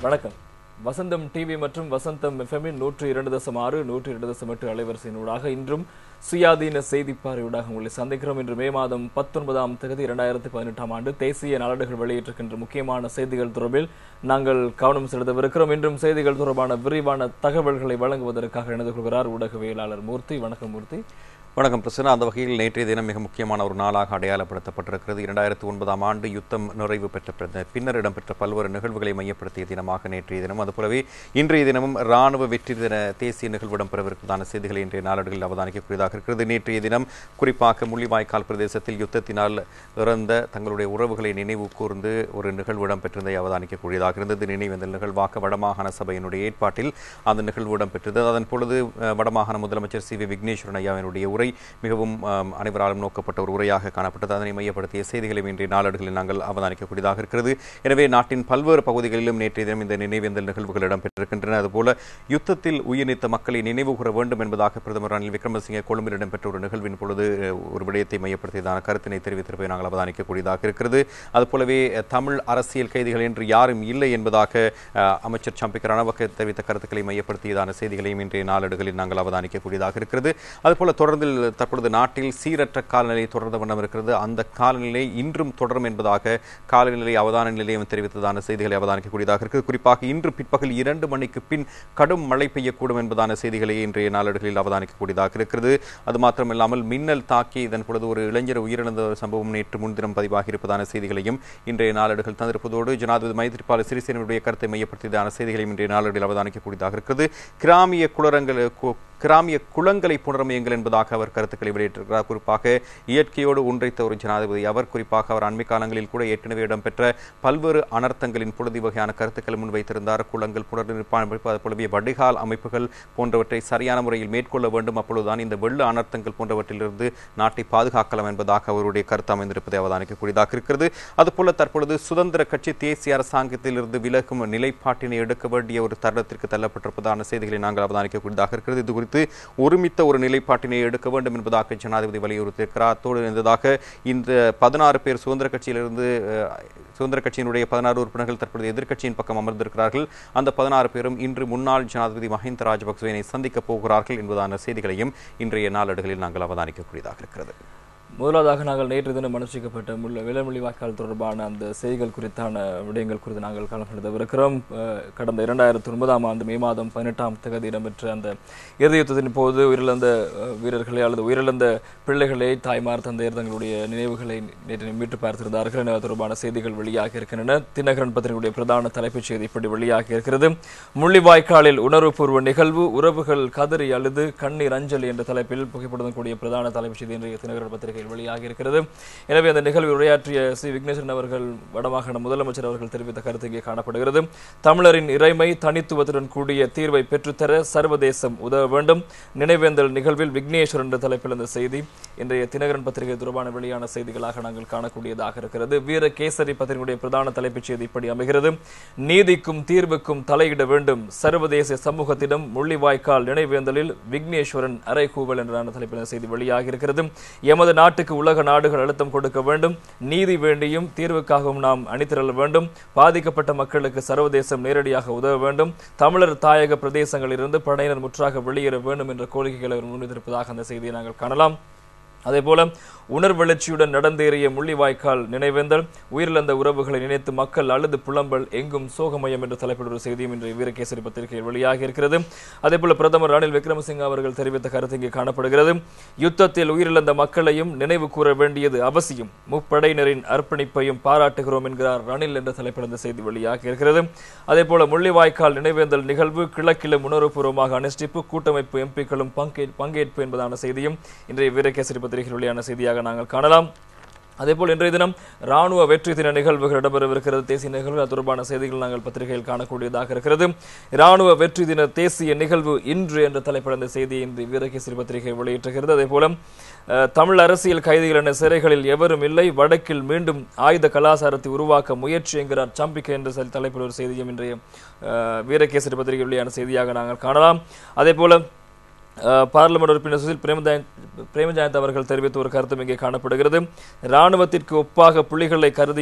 வணக்கம் வசந்தம் டிவி மற்றும் வசந்தம் எஃப்எம்மின் நூற்று இரண்டு தசம் ஆறு நூற்று இரண்டு தசம் எட்டு அலைவரிசையினூடாக இன்றும் சுயாதீன செய்தி பார்வையூடாக உங்களை சந்திக்கிறோம் இன்று மே மாதம் பத்தொன்பதாம் தேதி இரண்டாயிரத்தி பதினெட்டாம் ஆண்டு தேசிய நாளேடுகள் வெளியிட்டிருக்கின்ற முக்கியமான செய்திகள் தொடர்பில் நாங்கள் கவனம் செலுத்தவிருக்கிறோம் இன்றும் செய்திகள் தொடர்பான விரிவான தகவல்களை வழங்குவதற்காக இணைந்து கொள்கிறார் ஊடகவியலாளர் மூர்த்தி வணக்கம் மூர்த்தி வணக்கம் பிரசன்னா அந்த வகையில் நேற்றைய தினம் மிக முக்கியமான ஒரு நாளாக அடையாளப்படுத்தப்பட்டிருக்கிறது இரண்டாயிரத்தி ஒன்பதாம் ஆண்டு யுத்தம் நிறைவு பெற்ற பிற- பின்னர் இடம்பெற்ற பல்வேறு நிகழ்வுகளை மையப்படுத்திய தினமாக நேற்றைய தினம் அதுபோலவே இன்றைய தினமும் ராணுவ வெற்றி தின தேசிய நிகழ்வு இடம்பெறவிருப்பதான செய்திகளை இன்றைய நாளேடுகளில் அவதானிக்கக்கூடியதாக இருக்கிறது நேற்றைய தினம் குறிப்பாக முள்ளிவாய்க்கால் பிரதேசத்தில் யுத்தத்தினால் இறந்த தங்களுடைய உறவுகளை நினைவு கூர்ந்து ஒரு நிகழ்வு இடம்பெற்றிருந்ததை அவதானிக்கக்கூடியதாக இருந்தது நினைவேந்தல் நிகழ்வாக வடமாகாண சபையினுடைய ஏற்பாட்டில் அந்த நிகழ்வு இடம்பெற்றது அதன் பொழுது அஹ், வடமாகாண முதலமைச்சர் சி வி விக்னேஸ்வரன் ஐயாவினுடைய உரை மிகவும் அஹ், அனைவராலும் நோக்கப்பட்ட ஒரு உரையாக காணப்பட்டது அதனை மையப்படுத்திய செய்திகளை இன்றைய நாளேடுகளில் நாங்கள் அவதானிக்கக்கூடியதாக இருக்கிறது எனவே நாட்டின் பல்வேறு பகுதிகளிலும் நேற்றைய தினம் இந்த நினைவேந்தல் நிகழ்வுகள் இடம்பெற்றிருக்கின்றன அதுபோல யுத்தத்தில் உயிர்நீத்த மக்களை நினைவு கூற வேண்டும் என்பதாக பிரதமர் ரணில் விக்ரமசிங்கே கொழும்பில் இடம்பெற்ற ஒரு நிகழ்வின் பொழுது அஹ், ஒரு விடயத்தை மையப்படுத்தியதான கருத்தினை தெரிவித்திருப்பதை நாங்கள் அவதானிக்கக்கூடியதாக இருக்கிறது அதுபோலவே அஹ், தமிழ் அரசியல் கைதிகள் என்று யாரும் இல்லை என்பதாக அஹ், அமைச்சர் சம்பிக்க ரணவக்க தெரிவித்த கருத்துக்களை மையப்படுத்தியதான செய்திகளையும் இன்றைய நாளேடுகளில் நாங்கள் அவதானிக்கக்கூடியதாக இருக்கிறது அதுபோல தொடர்ந்து தற்பொழுது நாட்டில் சீரற்ற காலநிலை தொடர்ந்த வண்ணம் இருக்கிறது அந்த காலநிலை இன்றும் தொடரும் என்பதாக காலநிலை அவதான நிலையம் தெரிவித்ததான செய்திகளை அவதானிக்கக்கூடியதாக இருக்கிறது குறிப்பாக இன்று பிற்பகல் இரண்டு மணிக்கு பின் கடும் மழை பெய்யக்கூடும் என்பதான செய்திகளை இன்றைய நாளேடுகளில் அவதானிக்கக்கூடியதாக இருக்கிறது அது மாத்திரமில்லாமல் மின்னல் தாக்கி இதன் பொழுது ஒரு இளைஞர் உயிரிழந்த ஒரு சம்பவம் நேற்று முன்தினம் பதிவாகி இருப்பதான செய்திகளையும் இன்றைய நாளேடுகள் தந்திருப்பதோடு ஜனாதிபதி மைத்ரிபால சிறிசேனுடைய கருத்தை மையப்படுத்தியதான செய்திகளையும் இன்றைய நாளேடுகளில் அவதானிக்கக்கூடியதாக இருக்கிறது கிராமிய குளரங்கள் கு- கிராமிய குளங்களை புனரமையுங்கள் என்பதாக அவர் கருத்துக்களை வெளியிட்டிருக்கிறார் குறிப்பாக இயற்கையோடு ஒன்றைத்த ஒரு ஜனாதிபதி அவர் குறிப்பாக அவர் அண்மை காலங்களில் கூட ஏற்கனவே இடம்பெற்ற பல்வேறு அனர்த்தங்களின் பொழுது வகையான கருத்துக்களை முன்வைத்திருந்தார் குளங்கள் புனர்நிர்மாணிப்பு அது போலவே வடிகால் அமைப்புகள் போன்றவற்றை சரியான முறையில் மேற்கொள்ள வேண்டும் அப்பொழுதுதான் இந்த வெள்ள அனர்த்தங்கள் போன்றவற்றிலிருந்து நாட்டை பாதுகாக்கலாம் என்பதாக அவருடைய கருத்து அமைந்திருப்பதை அவதானிக்கக்கூடியதாக இருக்கிறது அதுபோல தற்பொழுது சுதந்திர கட்சி தேசிய அரசாங்கத்திலிருந்து விலகும் நிலைப்பாட்டினை எடுக்க வேண்டிய ஒரு தருணத்திற்கு தள்ளப்பட்டிருப்பதான செய்திகளை நாங்கள் அவதானிக்கக்கூடியதாக இருக்கிறது இது குறித்து ஒருமித்த ஒரு நிலைப்பாட்டினை எடுக்க வேண்டும் என்பதாக ஜனாதிபதி வலியுறுத்தியிருக்கிறார் அத்தோடு இருந்ததாக இந்த பதினாறு பேர் சுதந்திர கட்சியிலிருந்து அஹ், சுதந்திர கட்சியினுடைய பதினாறு உறுப்பினர்கள் தற்பொழுது எதிர்க்கட்சியின் பக்கம் அமர்ந்திருக்கிறார்கள் அந்த பதினாறு பேரும் இன்று முன்னாள் ஜனாதிபதி மஹிந்த ராஜபக்சவினை சந்திக்கப் போகிறார்கள் என்பதான செய்திகளையும் இன்றைய நாளேடுகளில் நாங்கள் அவதானிக்கக்கூடியதாக இருக்கிறது முதலாவதாக நாங்கள் நேற்று தினம் அனுஷ்டிக்கப்பட்ட முள்ள விலமொழி வாக்காளர் தொடர்பான அந்த செய்திகள் குறித்தான விடயங்கள் குறித்து நாங்கள் கலந்துவிருக்கிறோம் கடந்த இரண்டாயிரத்தி ஒன்பதாம் ஆண்டு மே மாதம் பதினெட்டாம் தேதி இடம்பெற்ற அந்த இறுதி யுத்தத்தின் போது உயிரிழந்த அஹ், வீரர்களை அல்லது உயிரிழந்த பிள்ளைகளை தாய்மார் தந்தையர் தங்களுடைய நினைவுகளை நேற்று மீட்டு பார்த்திருந்தார்கள் என தொடர்பான செய்திகள் வெளியாகி இருக்கின்றன தினகரன் பத்திரிகையுடைய பிரதான தலைப்புச் செய்தி இப்படி வெளியாகி இருக்கிறது முள்ளிவாய்க்காலில் உணர்வுபூர்வ நிகழ்வு உறவுகள் கதறி அழுது கண்ணீர் அஞ்சலி என்ற தலைப்பில் புகைப்படம் கூடிய பிரதான தலைப்புச் செய்தி இன்றைய தினகரன் பத்திரிகையில் வெளியாகி இருக்கிறது எனவே அந்த நிகழ்வில் உரையாற்றிய சி விக்னேஸ்வரன் அவர்கள் வடமாகாண முதலமைச்சர் அவர்கள் தெரிவித்த கருத்து இங்கே காணப்படுகிறது தமிழரின் இறைமை தனித்துவத்துடன் கூடிய தீர்வை பெற்றுத்தர சர்வதேசம் உதவ வேண்டும் நினைவேந்தல் நிகழ்வில் விக்னேஸ்வரன் என்ற தலைப்பில் அந்த செய்தி இன்றைய தினகரன் பத்திரிகை தொடர்பான வெளியான செய்திகளாக நாங்கள் காணக்கூடியதாக இருக்கிறது வீர கேசரி பத்திரிகையுடைய பிரதான தலைப்புச் செய்தி இப்படி அமைகிறது நீதிக்கும் தீர்வுக்கும் தலையிட வேண்டும் சர்வதேச சமூகத்திடம் முள்ளிவாய்க்கால் நினைவேந்தலில் விக்னேஸ்வரன் அறைகூவல் என்றான தலைப்பில் அந்த செய்தி வெளியாகி இருக்கிறது எமது நாட்டுக்கு உலக நாடுகள் அழுத்தம் கொடுக்க வேண்டும் நீதி வேண்டியும் தீர்வுக்காகவும் நாம் அணிதிரள வேண்டும் பாதிக்கப்பட்ட மக்களுக்கு சர்வதேசம் நேரடியாக உதவ வேண்டும் தமிழர் தாயக பிரதேசங்களிலிருந்து படையினர் முற்றாக வெளியேற வேண்டும் என்ற கோரிக்கைகளை அவர் முன்வைத்திருப்பதாக அந்த செய்தியை நாங்கள் காணலாம் அதேபோல உணர்வெழுச்சியுடன் நடந்தேறிய முள்ளிவாய்க்கால் நினைவேந்தல் உயிரிழந்த உறவுகளை நினைத்து மக்கள் அழுது புலம்பல் எங்கும் சோகமயம் என்ற தலைப்பில் ஒரு செய்தியும் இன்று வீரகேசரி பத்திரிகையில் வெளியாகி இருக்கிறது அதேபோல பிரதமர் ரணில் விக்ரமசிங்க அவர்கள் தெரிவித்த கருத்து இங்கே காணப்படுகிறது யுத்தத்தில் உயிரிழந்த மக்களையும் நினைவு கூற வேண்டியது அவசியம் முப்படையினரின் அர்ப்பணிப்பையும் பாராட்டுகிறோம் என்கிறார் ரணில் என்ற தலைப்பில் இந்த செய்தி வெளியாகி இருக்கிறது அதேபோல முள்ளிவாய்க்கால் நினைவேந்தல் நிகழ்வு கிழக்கிலும் உணர்வுபூர்வமாக அனுஷ்டிப்பு கூட்டமைப்பு எம்பிக்களும் பங்கே பங்கேற்பு என்பதான செய்தியும் இன்றைய வீரகேசரி பத்திரிகையில் வெளியான செய்தியாக நாங்கள் காணலாம் அதேபோல் இன்றைய தினம் ராணுவ வெற்றி தின நிகழ்வுகள் இடம்பெறவிருக்கிறது தேசிய நிகழ்வு அது தொடர்பான செய்திகள் நாங்கள் பத்திரிகையில் காணக்கூடியதாக இருக்கிறது ராணுவ வெற்றி தின தேசிய நிகழ்வு இன்று என்ற தலைப்பில் அந்த செய்தியை இன்று வீரகேசரி பத்திரிகை வெளியிட்டிருக்கிறது அதே போல அஹ், தமிழ் அரசியல் கைதிகள் என சிறைகளில் எவரும் இல்லை வடக்கில் மீண்டும் ஆயுத கலாச்சாரத்தை உருவாக்க முயற்சி என்கிறார் சம்பிக்க என்ற செல் தலைப்பில் ஒரு செய்தியும் இன்றைய அஹ், வீரகேசரி பத்திரிகை வெளியான செய்தியாக நாங்கள் காணலாம் அதே போல அஹ், பார்லிமெண்ட் உறுப்பினர் சுசில் பிரேமஜாயந்த் பிரேமஜாயந்த் அவர்கள் தெரிவித்த ஒரு கருத்தும் இங்கே காணப்படுகிறது ராணுவத்திற்கு ஒப்பாக புலிகளை கருதியா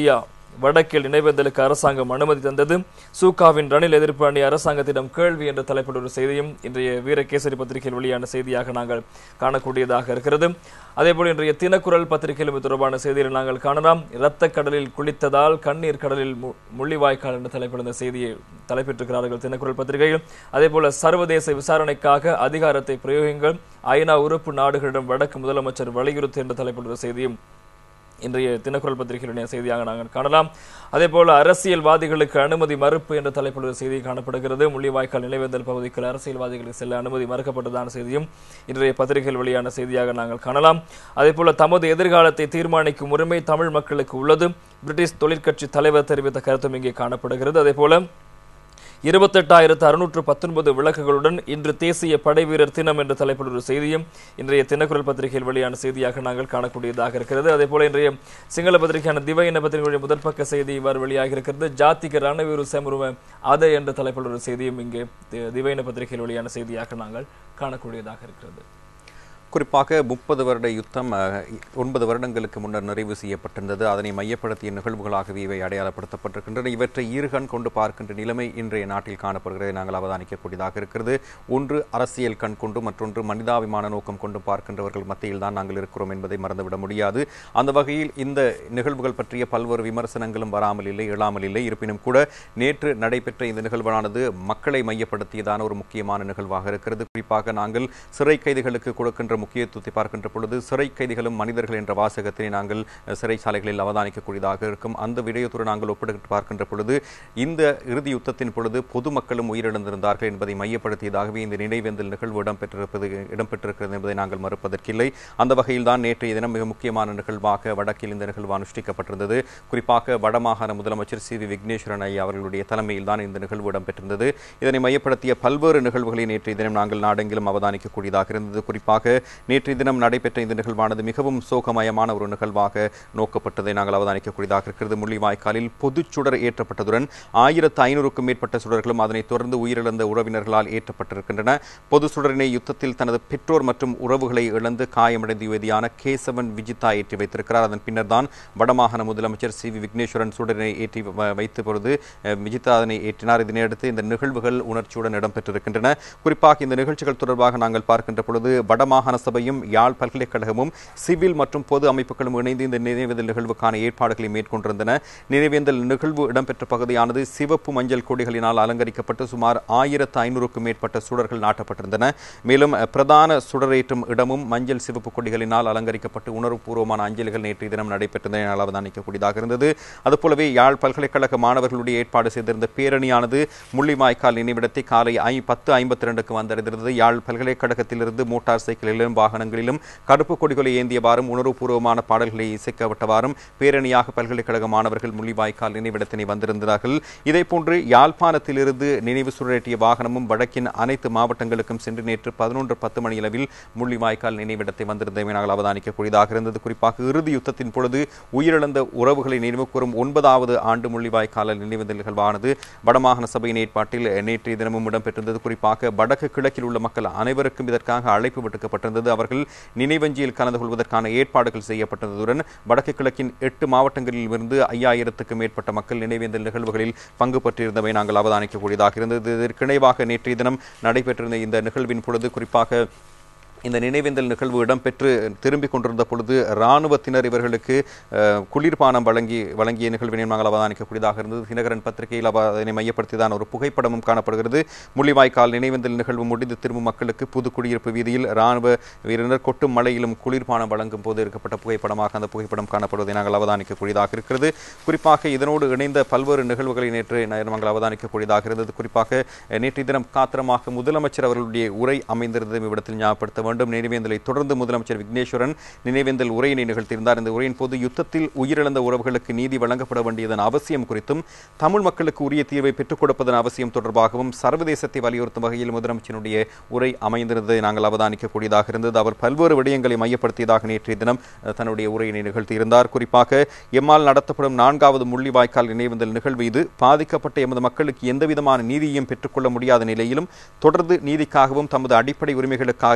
வடக்கில் நினைவேந்தலுக்கு அரசாங்கம் அனுமதி தந்தது சூகாவின் ரணில் எதிர்ப்பு அணி அரசாங்கத்திடம் கேள்வி என்ற தலைப்பில் ஒரு செய்தியும் இன்றைய வீரகேசரி பத்திரிகையில் வெளியான செய்தியாக நாங்கள் காணக்கூடியதாக இருக்கிறது அதேபோல் இன்றைய தினக்குரல் பத்திரிகையிலும் இது தொடர்பான செய்தியில் நாங்கள் காணலாம் இரத்த கடலில் குளித்ததால் கண்ணீர் கடலில் மு- முள்ளிவாய்க்கால் என்ற தலைப்பில் இந்த செய்தியை தலைப்பிட்டிருக்கிறார்கள் தினக்குரல் பத்திரிகையில் அதேபோல சர்வதேச விசாரணைக்காக அதிகாரத்தை பிரயோகிங்கள் ஐநா உறுப்பு நாடுகளிடம் வடக்கு முதலமைச்சர் வலியுறுத்து என்ற தலைப்பில் ஒரு செய்தியும் இன்றைய தினக்குரல் பத்திரிகையுடைய செய்தியாக நாங்கள் காணலாம் அதேபோல அரசியல்வாதிகளுக்கு அனுமதி மறுப்பு என்ற தலைப்பில் ஒரு செய்தி காணப்படுகிறது முள்ளிவாய்க்கால் நினைவேந்தல் பகுதிக்குள் அரசியல்வாதிகளுக்கு செல்ல அனுமதி மறுக்கப்பட்டதான செய்தியும் இன்றைய பத்திரிகையில் வெளியான செய்தியாக நாங்கள் காணலாம் அதேபோல தமது எதிர்காலத்தை தீர்மானிக்கும் உரிமை தமிழ் மக்களுக்கு உள்ளது பிரிட்டிஷ் தொழிற்கட்சி தலைவர் தெரிவித்த கருத்தும் இங்கே காணப்படுகிறது அதேபோல இருபத்தெட்டாயிரத்து அறுநூற்று பத்தொன்பது விளக்குகளுடன் இன்று தேசிய படைவீரர் தினம் என்ற தலைப்பில் ஒரு செய்தியும் இன்றைய தினக்குரல் பத்திரிகையில் வெளியான செய்தியாக நாங்கள் காணக்கூடியதாக இருக்கிறது அதே போல இன்றைய சிங்கள பத்திரிகையான திவ இன பத்திரிகையுடைய முதற் பக்க செய்தி இவ்வாறு வெளியாக இருக்கிறது ஜாத்திக ரணவீரு செமருவ அதை என்ற தலைப்பில் ஒரு செய்தியும் இங்கே தி- திவ இன பத்திரிகையில் வெளியான செய்தியாக நாங்கள் காணக்கூடியதாக இருக்கிறது குறிப்பாக முப்பது வருட யுத்தம் அஹ், ஒன்பது வருடங்களுக்கு முன்னர் நிறைவு செய்யப்பட்டிருந்தது அதனை மையப்படுத்திய நிகழ்வுகளாகவே இவை அடையாளப்படுத்தப்பட்டிருக்கின்றன இவற்றை ஈர்கண் கொண்டு பார்க்கின்ற நிலைமை இன்றைய நாட்டில் காணப்படுகிறதை நாங்கள் அவதானிக்கக்கூடியதாக இருக்கிறது ஒன்று அரசியல் கண் கொண்டு மற்றொன்று மனிதாபிமான நோக்கம் கொண்டு பார்க்கின்றவர்கள் மத்தியில் தான் நாங்கள் இருக்கிறோம் என்பதை மறந்துவிட முடியாது அந்த வகையில் இந்த நிகழ்வுகள் பற்றிய பல்வேறு விமர்சனங்களும் வராமல் இல்லை எழாமல் இல்லை இருப்பினும் கூட நேற்று நடைபெற்ற இந்த நிகழ்வானது மக்களை மையப்படுத்தியதான ஒரு முக்கியமான நிகழ்வாக இருக்கிறது குறிப்பாக நாங்கள் சிறை கைதிகளுக்கு கொடுக்கின்ற முக்கியத்துவத்தை பார்க்கின்ற பொழுது சிறை கைதிகளும் மனிதர்கள் என்ற வாசகத்தினை நாங்கள் அஹ், சிறைச்சாலைகளில் அவதானிக்கக்கூடியதாக இருக்கும் அந்த விடயத்தோடு நாங்கள் ஒப்பிட்டு பார்க்கின்ற பொழுது இந்த இறுதி யுத்தத்தின் பொழுது பொதுமக்களும் உயிரிழந்திருந்தார்கள் என்பதை மையப்படுத்தியதாகவே இந்த நினைவேந்தல் நிகழ்வு இடம்பெற்றிருப்பது இடம்பெற்றிருக்கிறது என்பதை நாங்கள் மறுப்பதற்கில்லை அந்த வகையில் தான் நேற்றைய தினம் மிக முக்கியமான நிகழ்வாக வடக்கில் இந்த நிகழ்வு அனுஷ்டிக்கப்பட்டிருந்தது குறிப்பாக வடமாகாண முதலமைச்சர் சி வி விக்னேஸ்வரன் ஐயா அவர்களுடைய தலைமையில் தான் இந்த நிகழ்வு இடம்பெற்றிருந்தது இதனை மையப்படுத்திய பல்வேறு நிகழ்வுகளை நேற்றைய தினம் நாங்கள் நாடெங்கிலும் அவதானிக்கக்கூடியதாக இருந்தது குறிப்பாக நேற்றைய தினம் நடைபெற்ற இந்த நிகழ்வானது மிகவும் சோகமயமான ஒரு நிகழ்வாக நோக்கப்பட்டதை நாங்கள் அவதானிக்கக்கூடியதாக இருக்கிறது முள்ளிவாய்க்காலில் பொதுச் சுடர் ஏற்றப்பட்டதுடன் ஆயிரத்து ஐநூறுக்கும் மேற்பட்ட சுடர்களும் அதனைத் தொடர்ந்து உயிரிழந்த உறவினர்களால் ஏற்றப்பட்டிருக்கின்றன பொது சுடரினை யுத்தத்தில் தனது பெற்றோர் மற்றும் உறவுகளை இழந்து காயமடைந்த யுவதியான கேசவன் விஜிதா ஏற்றி வைத்திருக்கிறார் அதன் பின்னர் தான் வடமாகாண முதலமைச்சர் சி வி விக்னேஸ்வரன் சுடரினை ஏற்றி வ- வைத்த பொழுது அஹ், விஜிதா அதனை ஏற்றினார் இதனையடுத்து இந்த நிகழ்வுகள் உணர்ச்சியுடன் இடம்பெற்றிருக்கின்றன குறிப்பாக இந்த நிகழ்ச்சிகள் தொடர்பாக நாங்கள் பார்க்கின்ற பொழுது வடமாகாண சபையும் யாழ் பல்கலைக்கழகமும் சிவில் மற்றும் பொது அமைப்புகளும் இணைந்து இந்த நினைவேந்தல் நிகழ்வுக்கான ஏற்பாடுகளை மேற்கொண்டிருந்தன நினைவேந்தல் நிகழ்வு இடம்பெற்ற பகுதியானது சிவப்பு மஞ்சள் கொடிகளினால் அலங்கரிக்கப்பட்டு சுமார் ஆயிரத்து ஐநூறுக்கும் மேற்பட்ட சுடர்கள் நாட்டப்பட்டிருந்தன மேலும் அஹ், பிரதான சுடரேற்றும் இடமும் மஞ்சள் சிவப்பு கொடிகளினால் அலங்கரிக்கப்பட்டு உணர்வுபூர்வமான அஞ்சலிகள் நேற்றைய தினம் நடைபெற்றதை என்னால் அவதானிக்கக்கூடியதாக இருந்தது அதுபோலவே யாழ் பல்கலைக்கழக மாணவர்களுடைய ஏற்பாடு செய்திருந்த பேரணியானது முள்ளிவாய்க்கால் நினைவிடத்தை காலை ஐ பத்து ஐம்பத்தி ரெண்டுக்கு வந்தடைந்திருந்தது யாழ் பல்கலைக்கழகத்திலிருந்து மோட்டார் சைக்கிளிலும் வாகனங்களிலும் கருப்பு கொடிகளை ஏந்தியவாறும் உணர்வுபூர்வமான பாடல்களை இசைக்கப்பட்டவாறும் பேரணியாக பல்கலைக்கழக மாணவர்கள் முள்ளிவாய்க்கால் நினைவிடத்தினை வந்திருந்தார்கள் இதேபோன்று யாழ்ப்பாணத்திலிருந்து நினைவு சுழற்றிய வாகனமும் வடக்கின் அனைத்து மாவட்டங்களுக்கும் சென்று நேற்று பதினொன்று பத்து மணியளவில் முள்ளிவாய்க்கால் நினைவிடத்தை வந்திருந்ததை நாங்கள் அவதானிக்கக்கூடியதாக இருந்தது குறிப்பாக இறுதி யுத்தத்தின் பொழுது உயிரிழந்த உறவுகளை நினைவு கூறும் ஒன்பதாவது ஆண்டு முள்ளிவாய்க்கால நினைவேந்தல் நிகழ்வானது வடமாகாண சபையின் ஏற்பாட்டில் நேற்றைய தினமும் இடம்பெற்றிருந்தது குறிப்பாக வடக்கு கிழக்கில் உள்ள மக்கள் அனைவருக்கும் இதற்காக அழைப்பு விடுக்கப்பட்டிருந்தது அவர்கள் நினைவஞ்சியில் கலந்து கொள்வதற்கான ஏற்பாடுகள் செய்யப்பட்டதுடன் வடக்கு கிழக்கின் எட்டு மாவட்டங்களில் இருந்து ஐயாயிரத்துக்கும் மேற்பட்ட மக்கள் நினைவேந்தல் நிகழ்வுகளில் பங்கு பெற்றிருந்தவை நாங்கள் அவதானிக்கக்கூடியதாக இருந்தது இதற்கு இணைவாக நேற்றைய தினம் நடைபெற்றிருந்த இந்த நிகழ்வின் பொழுது குறிப்பாக இந்த நினைவேந்தல் நிகழ்வு இடம்பெற்று திரும்பிக் கொண்டிருந்த பொழுது இராணுவத்தினர் இவர்களுக்கு அஹ், குளிர்பானம் வழங்கி வழங்கிய நிகழ்வினை நாங்கள் அவதானிக்கக்கூடியதாக இருந்தது தினகரன் பத்திரிகையில் அவ அதனை மையப்படுத்திதான் ஒரு புகைப்படமும் காணப்படுகிறது முள்ளிவாய்க்கால் நினைவேந்தல் நிகழ்வு முடிந்து திரும்பும் மக்களுக்கு புது குடியிருப்பு வீதியில் இராணுவ வீரர்கள் கொட்டும் மழையிலும் குளிர்பானம் வழங்கும் போது எடுக்கப்பட்ட புகைப்படமாக அந்த புகைப்படம் காணப்படுவதை நாங்கள் அவதானிக்கக்கூடியதாக இருக்கிறது குறிப்பாக இதனோடு இணைந்த பல்வேறு நிகழ்வுகளை நேற்று நாங்கள் அவதானிக்கக்கூடியதாக இருந்தது குறிப்பாக அஹ், நேற்றைய தினம் காத்திரமாக முதலமைச்சர் அவர்களுடைய உரை அமைந்திருந்ததை இவ்விடத்தில் ஞாபகப்படுத்த வேண்டும் நினைவேந்தலை தொடர்ந்து முதலமைச்சர் விக்னேஸ்வரன் நினைவேந்தல் உரையினை நிகழ்த்தியிருந்தார் இந்த உரையின் போது யுத்தத்தில் உயிரிழந்த உறவுகளுக்கு நீதி வழங்கப்பட வேண்டியதன் அவசியம் குறித்தும் தமிழ் மக்களுக்கு உரிய தீர்வை பெற்றுக் கொடுப்பதன் அவசியம் தொடர்பாகவும் சர்வதேசத்தை வலியுறுத்தும் வகையில் முதலமைச்சருடைய உரை அமைந்திருந்ததை நாங்கள் அவதானிக்கக்கூடியதாக இருந்தது அவர் பல்வேறு விடயங்களை மையப்படுத்தியதாக நேற்றைய தினம் அஹ், தன்னுடைய உரையினை நிகழ்த்தியிருந்தார் குறிப்பாக எம்மால் நடத்தப்படும் நான்காவது முள்ளிவாய்க்கால் நினைவேந்தல் நிகழ்வு இது பாதிக்கப்பட்ட எமது மக்களுக்கு எந்தவிதமான நீதியையும் பெற்றுக்கொள்ள முடியாத நிலையிலும் தொடர்ந்து நீதிக்காகவும் தமது அடிப்படை உரிமைகளுக்காக பாதுகாப்பு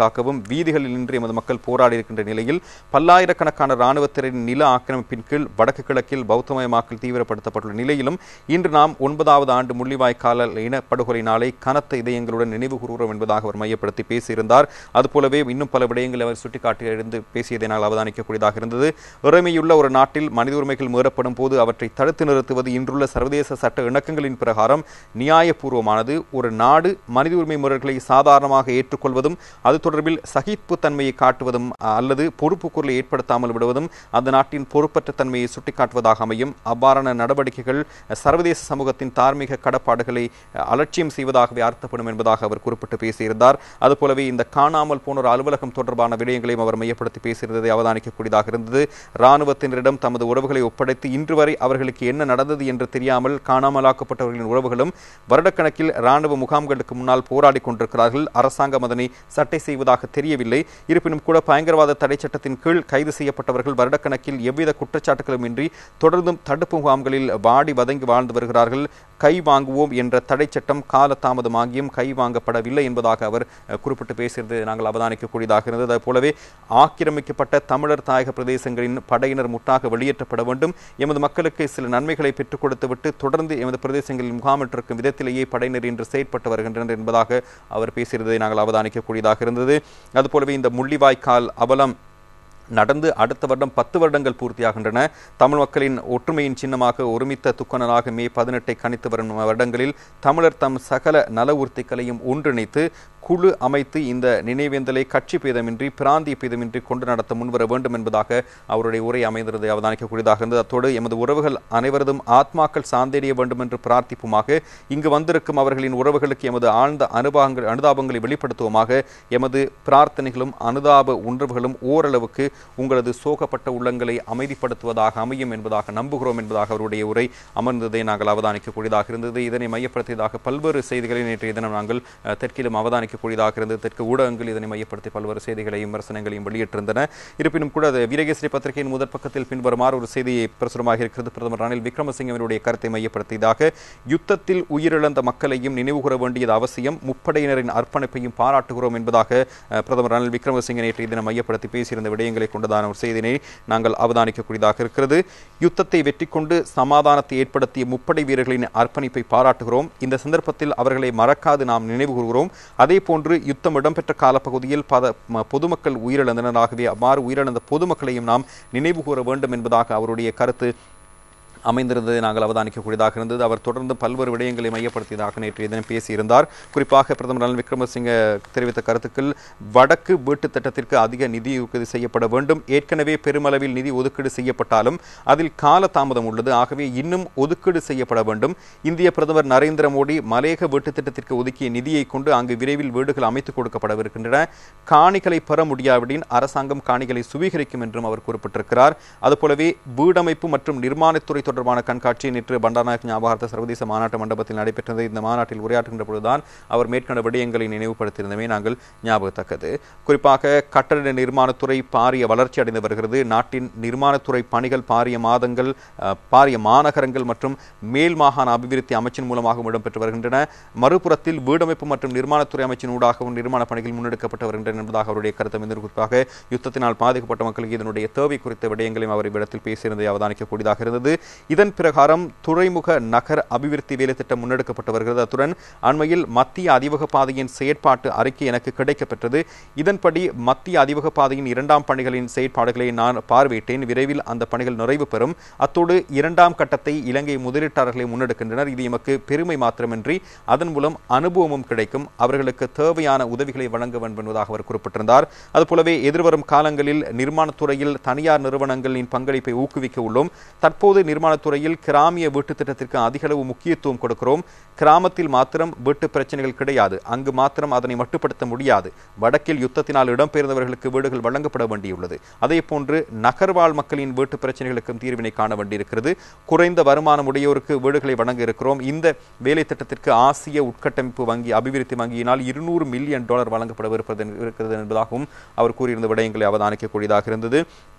பாதுகாக்கவும் வீதிகளில் நின்று எமது மக்கள் போராடி இருக்கின்ற நிலையில் பல்லாயிரக்கணக்கான இராணுவத்தினரின் நில ஆக்கிரமிப்பின் கீழ் வடக்கு கிழக்கில் பௌத்தமயமாக்கல் தீவிரப்படுத்தப்பட்டுள்ள நிலையிலும் இன்று நாம் ஒன்பதாவது ஆண்டு முள்ளிவாய்க்கால இனப்படுகொலை நாளை கனத்த இதயங்களுடன் நினைவு கூறுகிறோம் என்பதாக அவர் மையப்படுத்தி பேசியிருந்தார் அதுபோலவே இன்னும் பல விடயங்களை அவர் சுட்டிக்காட்டி இருந்து பேசியதை நாங்கள் அவதானிக்கக்கூடியதாக இருந்தது இறைமையுள்ள ஒரு நாட்டில் மனித உரிமைகள் மீறப்படும் போது அவற்றை தடுத்து நிறுத்துவது இன்றுள்ள சர்வதேச சட்ட இணக்கங்களின் பிரகாரம் நியாயபூர்வமானது ஒரு நாடு மனித உரிமை முறைகளை சாதாரணமாக ஏற்றுக்கொள்வதும் அது தொடர்பில் சகிப்புத்தன்மையை காட்டுவதும் அல்லது பொறுப்பு குரலை ஏற்படுத்தாமல் விடுவதும் அந்த நாட்டின் பொறுப்பற்ற தன்மையை சுட்டிக்காட்டுவதாக அமையும் அவ்வாறான நடவடிக்கைகள் சர்வதேச சமூகத்தின் தார்மீக கடப்பாடுகளை அலட்சியம் செய்வதாகவே அர்த்தப்படும் என்பதாக அவர் குறிப்பிட்டு பேசியிருந்தார் அதுபோலவே இந்த காணாமல் போனோர் அலுவலகம் தொடர்பான விடயங்களையும் அவர் மையப்படுத்தி பேசியிருந்ததை அவதானிக்கக்கூடியதாக இருந்தது இராணுவத்தினரிடம் தமது உறவுகளை ஒப்படைத்து இன்று வரை அவர்களுக்கு என்ன நடந்தது என்று தெரியாமல் காணாமலாக்கப்பட்டவர்களின் உறவுகளும் வருடக்கணக்கில் இராணுவ முகாம்களுக்கு முன்னால் போராடி கொண்டிருக்கிறார்கள் அரசாங்கம் அதனை சட்டை செய்வதாக தெரியவில்லை இருப்பினும் கூட பயங்கரவாத தடை சட்டத்தின் கீழ் கைது செய்யப்பட்டவர்கள் வருடக்கணக்கில் எவ்வித குற்றச்சாட்டுகளும் இன்றி தொடர்ந்தும் தடுப்பு முகாம்களில் வாடி வதங்கி வாழ்ந்து வருகிறார்கள் கை வாங்குவோம் என்ற தடை சட்டம் கால தாமதமாகியும் கை வாங்கப்படவில்லை என்பதாக அவர் குறிப்பிட்டு பேசியது நாங்கள் அவதானிக்கக்கூடியதாக இருந்தது அது போலவே ஆக்கிரமிக்கப்பட்ட தமிழர் தாயக பிரதேசங்களின் படையினர் முட்டாக வெளியேற்றப்பட வேண்டும் எமது மக்களுக்கு சில நன்மைகளை பெற்றுக் கொடுத்துவிட்டு தொடர்ந்து எமது பிரதேசங்களில் முகாமிட்டிருக்கும் விதத்திலேயே படையினர் இன்று செயற்பட்டு வருகின்றனர் என்பதாக அவர் பேசியதை நாங்கள் அவதானிக்கக்கூடியதாக இருந்தது அதுபோலவே இந்த முள்ளிவாய்க்கால் அவலம் நடந்து அடுத்த வருடம் பத்து வருடங்கள் பூர்த்தியாகின்றன தமிழ் மக்களின் ஒற்றுமையின் சின்னமாக ஒருமித்த துக்கணனாக மே பதினெட்டை கணித்து வரும் வருடங்களில் தமிழர் தம் சகல நல உறுத்திகளையும் ஒன்றிணைத்து குழு அமைத்து இந்த நினைவேந்தலை கட்சி பேதமின்றி பிராந்திய பேதமின்றி கொண்டு நடத்த முன்வர வேண்டும் என்பதாக அவருடைய உரை அமைந்திருந்ததை அவதானிக்கக்கூடியதாக இருந்தது அத்தோடு எமது உறவுகள் அனைவரதும் ஆத்மாக்கள் சாந்தேறிய வேண்டும் என்று பிரார்த்திப்புமாக இங்கு வந்திருக்கும் அவர்களின் உறவுகளுக்கு எமது ஆழ்ந்த அனுபவங்கள் அனுதாபங்களை வெளிப்படுத்துவோமாக எமது பிரார்த்தனைகளும் அனுதாப உணர்வுகளும் ஓரளவுக்கு உங்களது சோகப்பட்ட உள்ளங்களை அமைதிப்படுத்துவதாக அமையும் என்பதாக நம்புகிறோம் என்பதாக அவருடைய உரை அமர்ந்ததை நாங்கள் அவதானிக்கக்கூடியதாக இருந்தது இதனை மையப்படுத்தியதாக பல்வேறு செய்திகளை நேற்றைய தினம் நாங்கள் தெற்கிலும் அவதானிக்க வைக்கக்கூடியதாக இருந்தது தெற்கு ஊடகங்கள் இதனை மையப்படுத்தி பல்வேறு செய்திகளையும் விமர்சனங்களையும் வெளியிட்டிருந்தன இருப்பினும் கூட விரகேசரி பத்திரிகையின் முதற் பக்கத்தில் பின்வருமாறு ஒரு செய்தியை பிரசுரமாக இருக்கிறது பிரதமர் ரணில் விக்ரமசிங்கவனுடைய கருத்தை மையப்படுத்தியதாக யுத்தத்தில் உயிரிழந்த மக்களையும் நினைவுகூர வேண்டியது அவசியம் முப்படையினரின் அர்ப்பணிப்பையும் பாராட்டுகிறோம் என்பதாக பிரதமர் ரணில் விக்ரமசிங்க நேற்றைய தினம் மையப்படுத்தி பேசியிருந்த விடயங்களை கொண்டதான ஒரு செய்தினை நாங்கள் அவதானிக்கக்கூடியதாக இருக்கிறது யுத்தத்தை வெற்றி கொண்டு சமாதானத்தை ஏற்படுத்திய முப்படை வீரர்களின் அர்ப்பணிப்பை பாராட்டுகிறோம் இந்த சந்தர்ப்பத்தில் அவர்களை மறக்காது நாம் நினைவு கூறுகிறோம் அதே போன்று யுத்தம் இடம்பெற்ற காலப்பகுதியில் பத பொதுமக்கள் உயிரிழந்தனர் ஆகவே அவ்வாறு உயிரிழந்த பொதுமக்களையும் நாம் நினைவு கூற வேண்டும் என்பதாக அவருடைய கருத்து அமைந்திருந்ததை நாங்கள் அவதானிக்கக்கூடியதாக இருந்தது அவர் தொடர்ந்து பல்வேறு விடயங்களை மையப்படுத்தியதாக நேற்று தினம் பேசியிருந்தார் குறிப்பாக பிரதமர் ரணில் விக்ரமசிங்க தெரிவித்த கருத்துக்கள் வடக்கு வீட்டு திட்டத்திற்கு அதிக நிதி ஒதுக்கீடு செய்யப்பட வேண்டும் ஏற்கனவே பெருமளவில் நிதி ஒதுக்கீடு செய்யப்பட்டாலும் அதில் கால தாமதம் உள்ளது ஆகவே இன்னும் ஒதுக்கீடு செய்யப்பட வேண்டும் இந்திய பிரதமர் நரேந்திர மோடி மலேக வீட்டு திட்டத்திற்கு ஒதுக்கிய நிதியை கொண்டு அங்கு விரைவில் வீடுகள் அமைத்துக் கொடுக்கப்படவிருக்கின்றன காணிகளை பெற முடியாவிடின் அரசாங்கம் காணிகளை சுவீகரிக்கும் என்றும் அவர் குறிப்பிட்டிருக்கிறார் அதுபோலவே வீடமைப்பு மற்றும் நிர்மாணத்துறை தொடர்பான கண்காட்சி நேற்று பண்டாநாயக் ஞாபகார்த்த சர்வதேச மாநாட்டு மண்டபத்தில் நடைபெற்றது இந்த மாநாட்டில் உரையாற்றுகின்ற பொழுதுதான் அவர் மேற்கண்ட விடயங்களை நினைவுபடுத்தியிருந்தமே நாங்கள் ஞாபகத்தக்கது குறிப்பாக கட்டட நிர்மாணத்துறை பாரிய வளர்ச்சி அடைந்து வருகிறது நாட்டின் நிர்மாணத்துறை பணிகள் பாரிய மாதங்கள் பாரிய மாநகரங்கள் மற்றும் மேல் மாகாண அபிவிருத்தி அமைச்சின் மூலமாக இடம்பெற்று வருகின்றன மறுபுறத்தில் வீடமைப்பு மற்றும் நிர்மாணத்துறை அமைச்சின் ஊடாகவும் நிர்மாண பணிகள் முன்னெடுக்கப்பட்டு வருகின்றன என்பதாக அவருடைய கருத்து அமைந்தது குறிப்பாக யுத்தத்தினால் பாதிக்கப்பட்ட மக்களுக்கு இதனுடைய தேவை குறித்த விடயங்களையும் அவர் இவ்விடத்தில் பேசியிருந்ததை அவதானிக்கக்கூடியதாக இருந்தது இதன் பிரகாரம் துறைமுக நகர் அபிவிருத்தி வேலை திட்டம் முன்னெடுக்கப்பட்டு வருகிறது அத்துடன் அண்மையில் மத்திய அதிவக பாதையின் செயற்பாட்டு அறிக்கை எனக்கு கிடைக்கப்பெற்றது இதன்படி மத்திய அதிவக பாதையின் இரண்டாம் பணிகளின் செயற்பாடுகளை நான் பார்வையிட்டேன் விரைவில் அந்த பணிகள் நிறைவு பெறும் அத்தோடு இரண்டாம் கட்டத்தை இலங்கை முதலீட்டாளர்களை முன்னெடுக்கின்றனர் இது எமக்கு பெருமை மாத்திரமின்றி அதன் மூலம் அனுபவமும் கிடைக்கும் அவர்களுக்கு தேவையான உதவிகளை வழங்க வேண்டும் என்பதாக அவர் குறிப்பிட்டிருந்தார் அதுபோலவே எதிர்வரும் காலங்களில் நிர்மாணத்துறையில் தனியார் நிறுவனங்களின் பங்களிப்பை ஊக்குவிக்க உள்ளோம் தற்போது நிர்மாணத்துறையில் கிராமிய வீட்டு திட்டத்திற்கு அதிகளவு முக்கியத்துவம் கொடுக்கிறோம் கிராமத்தில் மாத்திரம் வீட்டு பிரச்சனைகள் கிடையாது அங்கு மாத்திரம் அதனை மட்டுப்படுத்த முடியாது வடக்கில் யுத்தத்தினால் இடம்பெயர்ந்தவர்களுக்கு வீடுகள் வழங்கப்பட வேண்டியுள்ளது அதே போன்று நகர்வாழ் மக்களின் வீட்டு பிரச்சனைகளுக்கும் தீர்வினை காண வேண்டியிருக்கிறது குறைந்த வருமானம் உடையோருக்கு வீடுகளை வழங்க இருக்கிறோம் இந்த வேலை திட்டத்திற்கு ஆசிய உட்கட்டமைப்பு வங்கி அபிவிருத்தி வங்கியினால் இருநூறு மில்லியன் டாலர் வழங்கப்படவிருப்பது இருக்கிறது என்பதாகவும் அவர் கூறியிருந்த விடயங்களை அவதானிக்கக்கூடியதாக இருந்தது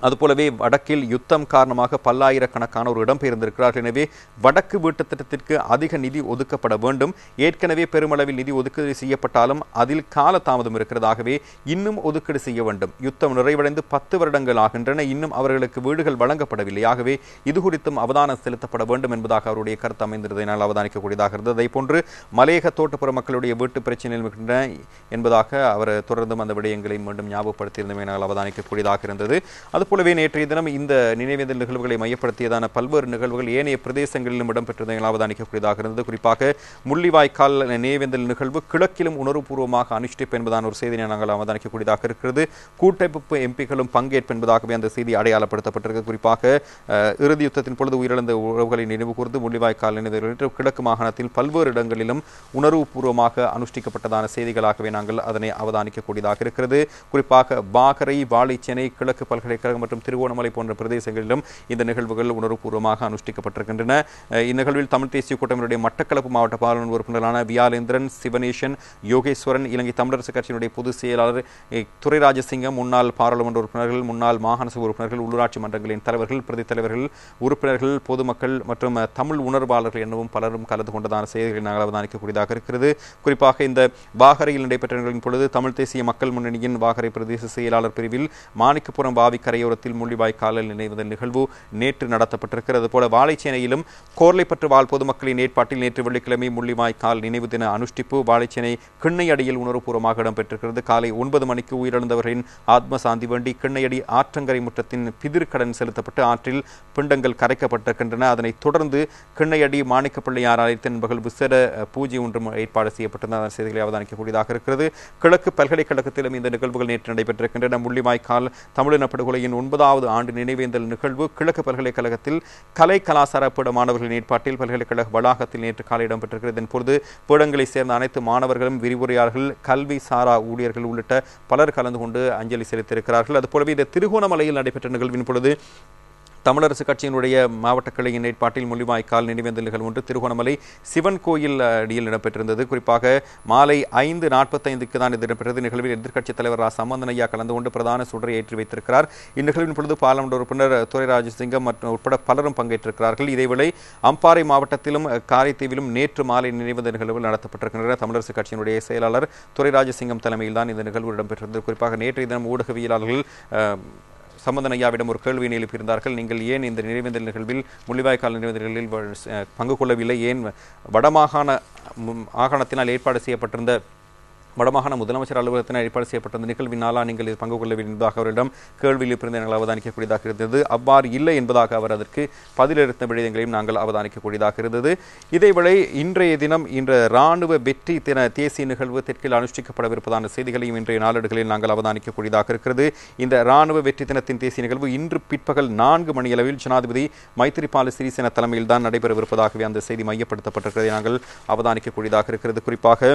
அதுபோலவே வடக்கில் யுத்தம் காரணமாக பல்லாயிரக்கணக்கானோர் இடம்பெயர்ந்திருக்கிறார்கள் எனவே வடக்கு வீட்டு திட்டத்திற்கு அதிக நிதி ஒதுக்கப்பட வேண்டும் ஏற்கனவே பெருமளவில் நிதி ஒதுக்கீடு செய்யப்பட்டாலும் அதில் கால தாமதம் இருக்கிறதாகவே இன்னும் ஒதுக்கீடு செய்ய வேண்டும் யுத்தம் நிறைவடைந்து பத்து வருடங்கள் ஆகின்றன இன்னும் அவர்களுக்கு வீடுகள் வழங்கப்படவில்லை ஆகவே இது குறித்தும் அவதானம் செலுத்தப்பட வேண்டும் என்பதாக அவருடைய கருத்து அமைந்திருந்ததனால் அவதானிக்கக்கூடியதாக இருந்தது அதை போன்று மலையக தோட்டப்புற மக்களுடைய வீட்டு பிரச்சனைகள் இருக்கின்றன என்பதாக அவர் தொடர்ந்தும் அந்த விடயங்களை மீண்டும் ஞாபகப்படுத்தியிருந்தமை நாங்கள் அவதானிக்கக்கூடியதாக இருந்தது அதுபோலவே நேற்றைய தினம் இந்த நினைவேந்தல் நிகழ்வுகளை மையப்படுத்தியதான பல்வேறு நிகழ்வுகள் ஏனைய பிரதேசங்களிலும் இடம்பெற்றதை அவதானிக்கக்கூடியதாக இருந்தது குறிப்பாக முள்ளிவாய்க்கால் நினைவேந்தல் நிகழ்வு கிழக்கிலும் உணர்வுபூர்வமாக அனுஷ்டிப்பு என்பதான ஒரு செய்தியை நாங்கள் அவதானிக்கக்கூடியதாக இருக்கிறது கூட்டமைப்பு எம்பிகளும் பங்கேற்பு என்பதாகவே அந்த செய்தி அடையாளப்படுத்தப்பட்டிருக்கு குறிப்பாக அஹ், இறுதி யுத்தத்தின் பொழுது உயிரிழந்த உறவுகளை நினைவு கூர்ந்து முள்ளிவாய்க்கால் நினைவு கிழக்கு மாகாணத்தில் பல்வேறு இடங்களிலும் உணர்வுபூர்வமாக அனுஷ்டிக்கப்பட்டதான செய்திகளாகவே நாங்கள் அதனை அவதானிக்கக்கூடியதாக இருக்கிறது குறிப்பாக பாகரை வாழைச்சேனை கிழக்கு பல்கலைக்கழகம் மற்றும் திருவோணமலை போன்ற பிரதேசங்களிலும் இந்த நிகழ்வுகள் உணர்வுபூர்வமாக அனுஷ்டிக்கப்பட்டிருக்கின்றன அஹ், இந்நிகழ்வில் தமிழ் தேசிய கூட்டமைப்புடைய மட்டக்களப்பு மாவட்ட பாராளுமன்ற உறுப்பினரான வியாலேந்திரன் சிவனேசன் யோகேஸ்வரன் இலங்கை தமிழரசு கட்சியினுடைய பொதுச் செயலாளர் அஹ், துரைராஜசிங்கம் முன்னாள் பாராளுமன்ற உறுப்பினர்கள் முன்னாள் மாகாண சபை உறுப்பினர்கள் உள்ளூராட்சி மன்றங்களின் தலைவர்கள் பிரதி தலைவர்கள் உறுப்பினர்கள் பொதுமக்கள் மற்றும் அஹ், தமிழ் உணர்வாளர்கள் எனவும் பலரும் கலந்து கொண்டதான செய்திகளை நாங்கள் அவதானிக்கக்கூடியதாக இருக்கிறது குறிப்பாக இந்த வாகரையில் நடைபெற்ற நிகழ்வின் பொழுது தமிழ் தேசிய மக்கள் முன்னணியின் வாகரை பிரதேச செயலாளர் பிரிவில் மாணிக்கப்புறம் வாவி கரையோரத்தில் முள்ளிவாய்க்காலில் நினைவுதல் நிகழ்வு நேற்று நடத்தப்பட்டிருக்கிறது போல வாழைச்சேனையிலும் கோர்லைப்பற்று வாழ் பொதுமக்களின் ஏற்பாட்டில் நேற்று வெள்ளிக்கிழமை முள்ளிவாய்க்கால் நினைவு தின அனுஷ்டிப்பு வாழைச்சேனை கிண்ணையடியில் உணர்வுபூர்வமாக இடம்பெற்றிருக்கிறது காலை ஒன்பது மணிக்கு உயிரிழந்தவர்களின் ஆத்ம சாந்தி வேண்டி கிண்ணையடி ஆற்றங்கரை முற்றத்தின் பிதிர்கடன் செலுத்தப்பட்டு ஆற்றில் பிண்டங்கள் கரைக்கப்பட்டிருக்கின்றன அதனைத் தொடர்ந்து கிண்ணையடி மாணிக்கப்பிள்ளையார் ஆலயத்தின் பகல் விசேட அஹ், பூஜை ஒன்றும் ஏற்பாடு செய்யப்பட்டிருந்த அதன் செய்திகளை அவதானிக்கக்கூடியதாக இருக்கிறது கிழக்கு பல்கலைக்கழகத்திலும் இந்த நிகழ்வுகள் நேற்று நடைபெற்றிருக்கின்றன முள்ளிவாய்க்கால் தமிழின படுகொலையின் ஒன்பதாவது ஆண்டு நினைவேந்தல் நிகழ்வு கிழக்கு பல்கலைக்கழகத்தில் கலை கலாசார பீட மாணவர்களின் ஏற்பாட்டில் பல்கலைக்கழக வளாகத்தில் நேற்று காலை இடம்பெற்றிருக்கிறது இதன் பொழுது பீடங்களைச் சேர்ந்த அனைத்து மாணவர்களும் விரிவுரையாளர்கள் கல்வி சாரா ஊழியர்கள் உள்ளிட்ட பலர் கலந்து கொண்டு அஞ்சலி செலுத்தியிருக்கிறார்கள் அதுபோலவே இந்த திருகோணமலையில் நடைபெற்ற நிகழ்வின் பொழுது தமிழரசு கட்சியினுடைய மாவட்ட கிளையின் ஏற்பாட்டில் முள்ளிவாய்க்கால் நினைவேந்தல் நிகழ்வு ஒன்று திருகோணமலை சிவன் கோயில் அடியில் இடம்பெற்றிருந்தது குறிப்பாக மாலை ஐந்து நாற்பத்தைந்துக்கு தான் இது இடம்பெற்றது நிகழ்வில் எதிர்க்கட்சித் தலைவர் ரா சம்பந்தன் ஐயா கலந்து கொண்டு பிரதான சுடரை ஏற்றி வைத்திருக்கிறார் இந்நிகழ்வின் பொழுது பாராளுமன்ற உறுப்பினர் துரை ராஜசிங்கம் மற்றும் உட்பட பலரும் பங்கேற்றிருக்கிறார்கள் இதேவேளை அம்பாறை மாவட்டத்திலும் காரைத்தீவிலும் நேற்று மாலை நினைவேந்தல் நிகழ்வுகள் நடத்தப்பட்டிருக்கின்றன தமிழரசு கட்சியினுடைய செயலாளர் துரை ராஜசிங்கம் தலைமையில் தான் இந்த நிகழ்வு இடம்பெற்றது குறிப்பாக நேற்றைய தினம் ஊடகவியலாளர்கள் அஹ், சம்பந்தன் ஐயாவிடம் ஒரு கேள்வியினை எழுப்பியிருந்தார்கள் நீங்கள் ஏன் இந்த நினைவேந்தல் நிகழ்வில் முள்ளிவாய்க்கால் நினைவேந்தல்களில் வ- அஹ், பங்கு கொள்ளவில்லை ஏன் வடமாகாண ம், மாகாணத்தினால் ஏற்பாடு செய்யப்பட்டிருந்த வடமாகாண முதலமைச்சர் அலுவலகத்தினால் ஏற்பாடு செய்யப்பட்டிருந்த நிகழ்வினாலா நீங்கள் இதில் பங்கு கொள்ளவில்லை என்பதாக அவரிடம் கேள்வியில் இருந்து நாங்கள் அவதானிக்கக்கூடியதாக இருந்தது அவ்வாறு இல்லை என்பதாக அவர் அதற்கு பதிலளித்த விடயங்களையும் நாங்கள் அவதானிக்கக்கூடியதாக இருந்தது இதேவேளை இன்றைய தினம் இன்று இராணுவ வெற்றி தின தேசிய நிகழ்வு தெற்கில் அனுஷ்டிக்கப்படவிருப்பதான செய்திகளையும் இன்றைய நாளேடுகளில் நாங்கள் அவதானிக்கக்கூடியதாக இருக்கிறது இந்த இராணுவ வெற்றி தினத்தின் தேசிய நிகழ்வு இன்று பிற்பகல் நான்கு மணியளவில் ஜனாதிபதி மைத்திரிபால சிறிசேன தலைமையில் தான் நடைபெறவிருப்பதாகவே அந்த செய்தி மையப்படுத்தப்பட்டிருக்கிறதை நாங்கள் அவதானிக்கக்கூடியதாக இருக்கிறது குறிப்பாக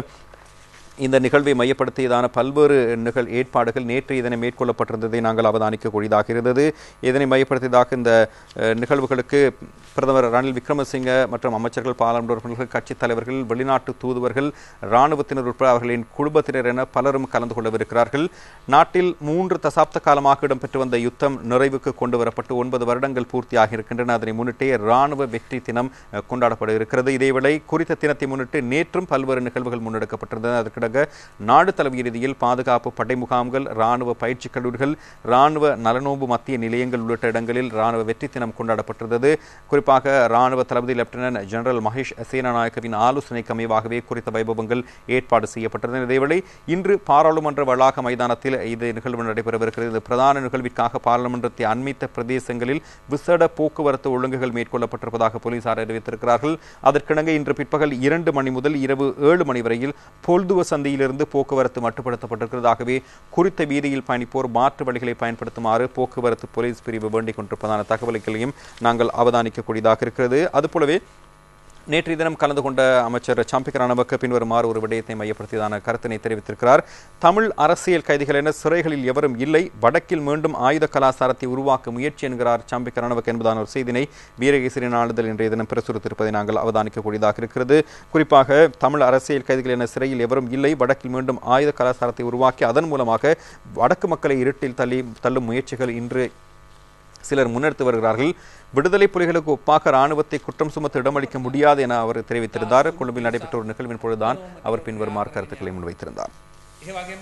இந்த நிகழ்வை மையப்படுத்தியதான பல்வேறு நிகழ் ஏற்பாடுகள் நேற்றைய தினம் மேற்கொள்ளப்பட்டிருந்ததை நாங்கள் அவதானிக்கக்கூடியதாக இருந்தது இதனை மையப்படுத்தியதாக இந்த அஹ், நிகழ்வுகளுக்கு பிரதமர் ரணில் விக்ரமசிங்க மற்றும் அமைச்சர்கள் பாராளுமன்ற உறுப்பினர்கள் கட்சித் தலைவர்கள் வெளிநாட்டு தூதுவர்கள் இராணுவத்தினர் உட்பட அவர்களின் குடும்பத்தினர் என பலரும் கலந்து கொள்ளவிருக்கிறார்கள் நாட்டில் மூன்று தசாப்த காலமாக இடம்பெற்று வந்த யுத்தம் நிறைவுக்கு கொண்டு வரப்பட்டு ஒன்பது வருடங்கள் பூர்த்தியாக இருக்கின்றன அதனை முன்னிட்டே இராணுவ வெற்றி தினம் அஹ், கொண்டாடப்பட இருக்கிறது இதேவேளை குறித்த தினத்தை முன்னிட்டு நேற்றும் பல்வேறு நிகழ்வுகள் முன்னெடுக்கப்பட்டிருந்தன அதற்கிடங்க நாடு தழுவிய ரீதியில் பாதுகாப்பு படை முகாம்கள் இராணுவ பயிற்சி கல்லூரிகள் இராணுவ நலனோம்பு மத்திய நிலையங்கள் உள்ளிட்ட இடங்களில் இராணுவ வெற்றி தினம் கொண்டாடப்பட்டிருந்தது குறிப்பாக இராணுவ தளபதி லெப்டினன்ட் ஜெனரல் மகேஷ் சேனாநாயக்கவின் ஆலோசனைக்கு அமைவாகவே குறித்த வைபவங்கள் ஏற்பாடு செய்யப்பட்டிருந்தன இதேவேளை இன்று பாராளுமன்ற வளாக மைதானத்தில் இது நிகழ்வு நடைபெறவிருக்கிறது இது பிரதான நிகழ்விற்காக பாராளுமன்றத்தை அண்மித்த பிரதேசங்களில் விசேட போக்குவரத்து ஒழுங்குகள் மேற்கொள்ளப்பட்டிருப்பதாக போலீசார் அறிவித்திருக்கிறார்கள் அதற்கிணங்க இன்று பிற்பகல் இரண்டு மணி முதல் இரவு ஏழு மணி வரையில் பொல்துவ சந்தையிலிருந்து போக்குவரத்து மட்டுப்படுத்தப்பட்டிருக்கிறதாகவே குறித்த வீதியில் பயணிப்போர் மாற்று வழிகளை பயன்படுத்துமாறு போக்குவரத்து போலீஸ் பிரிவு வேண்டிக் கொண்டிருப்பதான தகவல்களையும் நாங்கள் அவதானிக்கக்கூடியதாக இருக்கிறது அதுபோலவே நேற்றைய தினம் கலந்து கொண்ட அமைச்சர் சாம்பிக் ரணவக்க பின்வருமாறு ஒரு விடயத்தை மையப்படுத்தியதான கருத்தினை தெரிவித்திருக்கிறார் தமிழ் அரசியல் கைதிகள் என சிறைகளில் எவரும் இல்லை வடக்கில் மீண்டும் ஆயுத கலாச்சாரத்தை உருவாக்க முயற்சி என்கிறார் சாம்பிக் ரணவக் என்பதான ஒரு செய்தினை வீரகேசரி நாளிதழ் இன்றைய தினம் பிரசுரித்திருப்பதை நாங்கள் அவதானிக்கக்கூடியதாக இருக்கிறது குறிப்பாக தமிழ் அரசியல் கைதிகள் என சிறையில் எவரும் இல்லை வடக்கில் மீண்டும் ஆயுத கலாச்சாரத்தை உருவாக்கி அதன் மூலமாக வடக்கு மக்களை இருட்டில் தள்ளி தள்ளும் முயற்சிகள் இன்று சிலர் முன்னெடுத்து வருகிறார்கள் விடுதலை புலிகளுக்கு ஒப்பாக ராணுவத்தை குற்றம் சுமத்த இடமளிக்க முடியாது என அவர் தெரிவித்திருந்தார் கொழும்பில் நடைபெற்ற ஒரு நிகழ்வின் பொழுதுதான் அவர் பின்வருமாறு கருத்துக்களை முன்வைத்திருந்தார் ඒ වගේම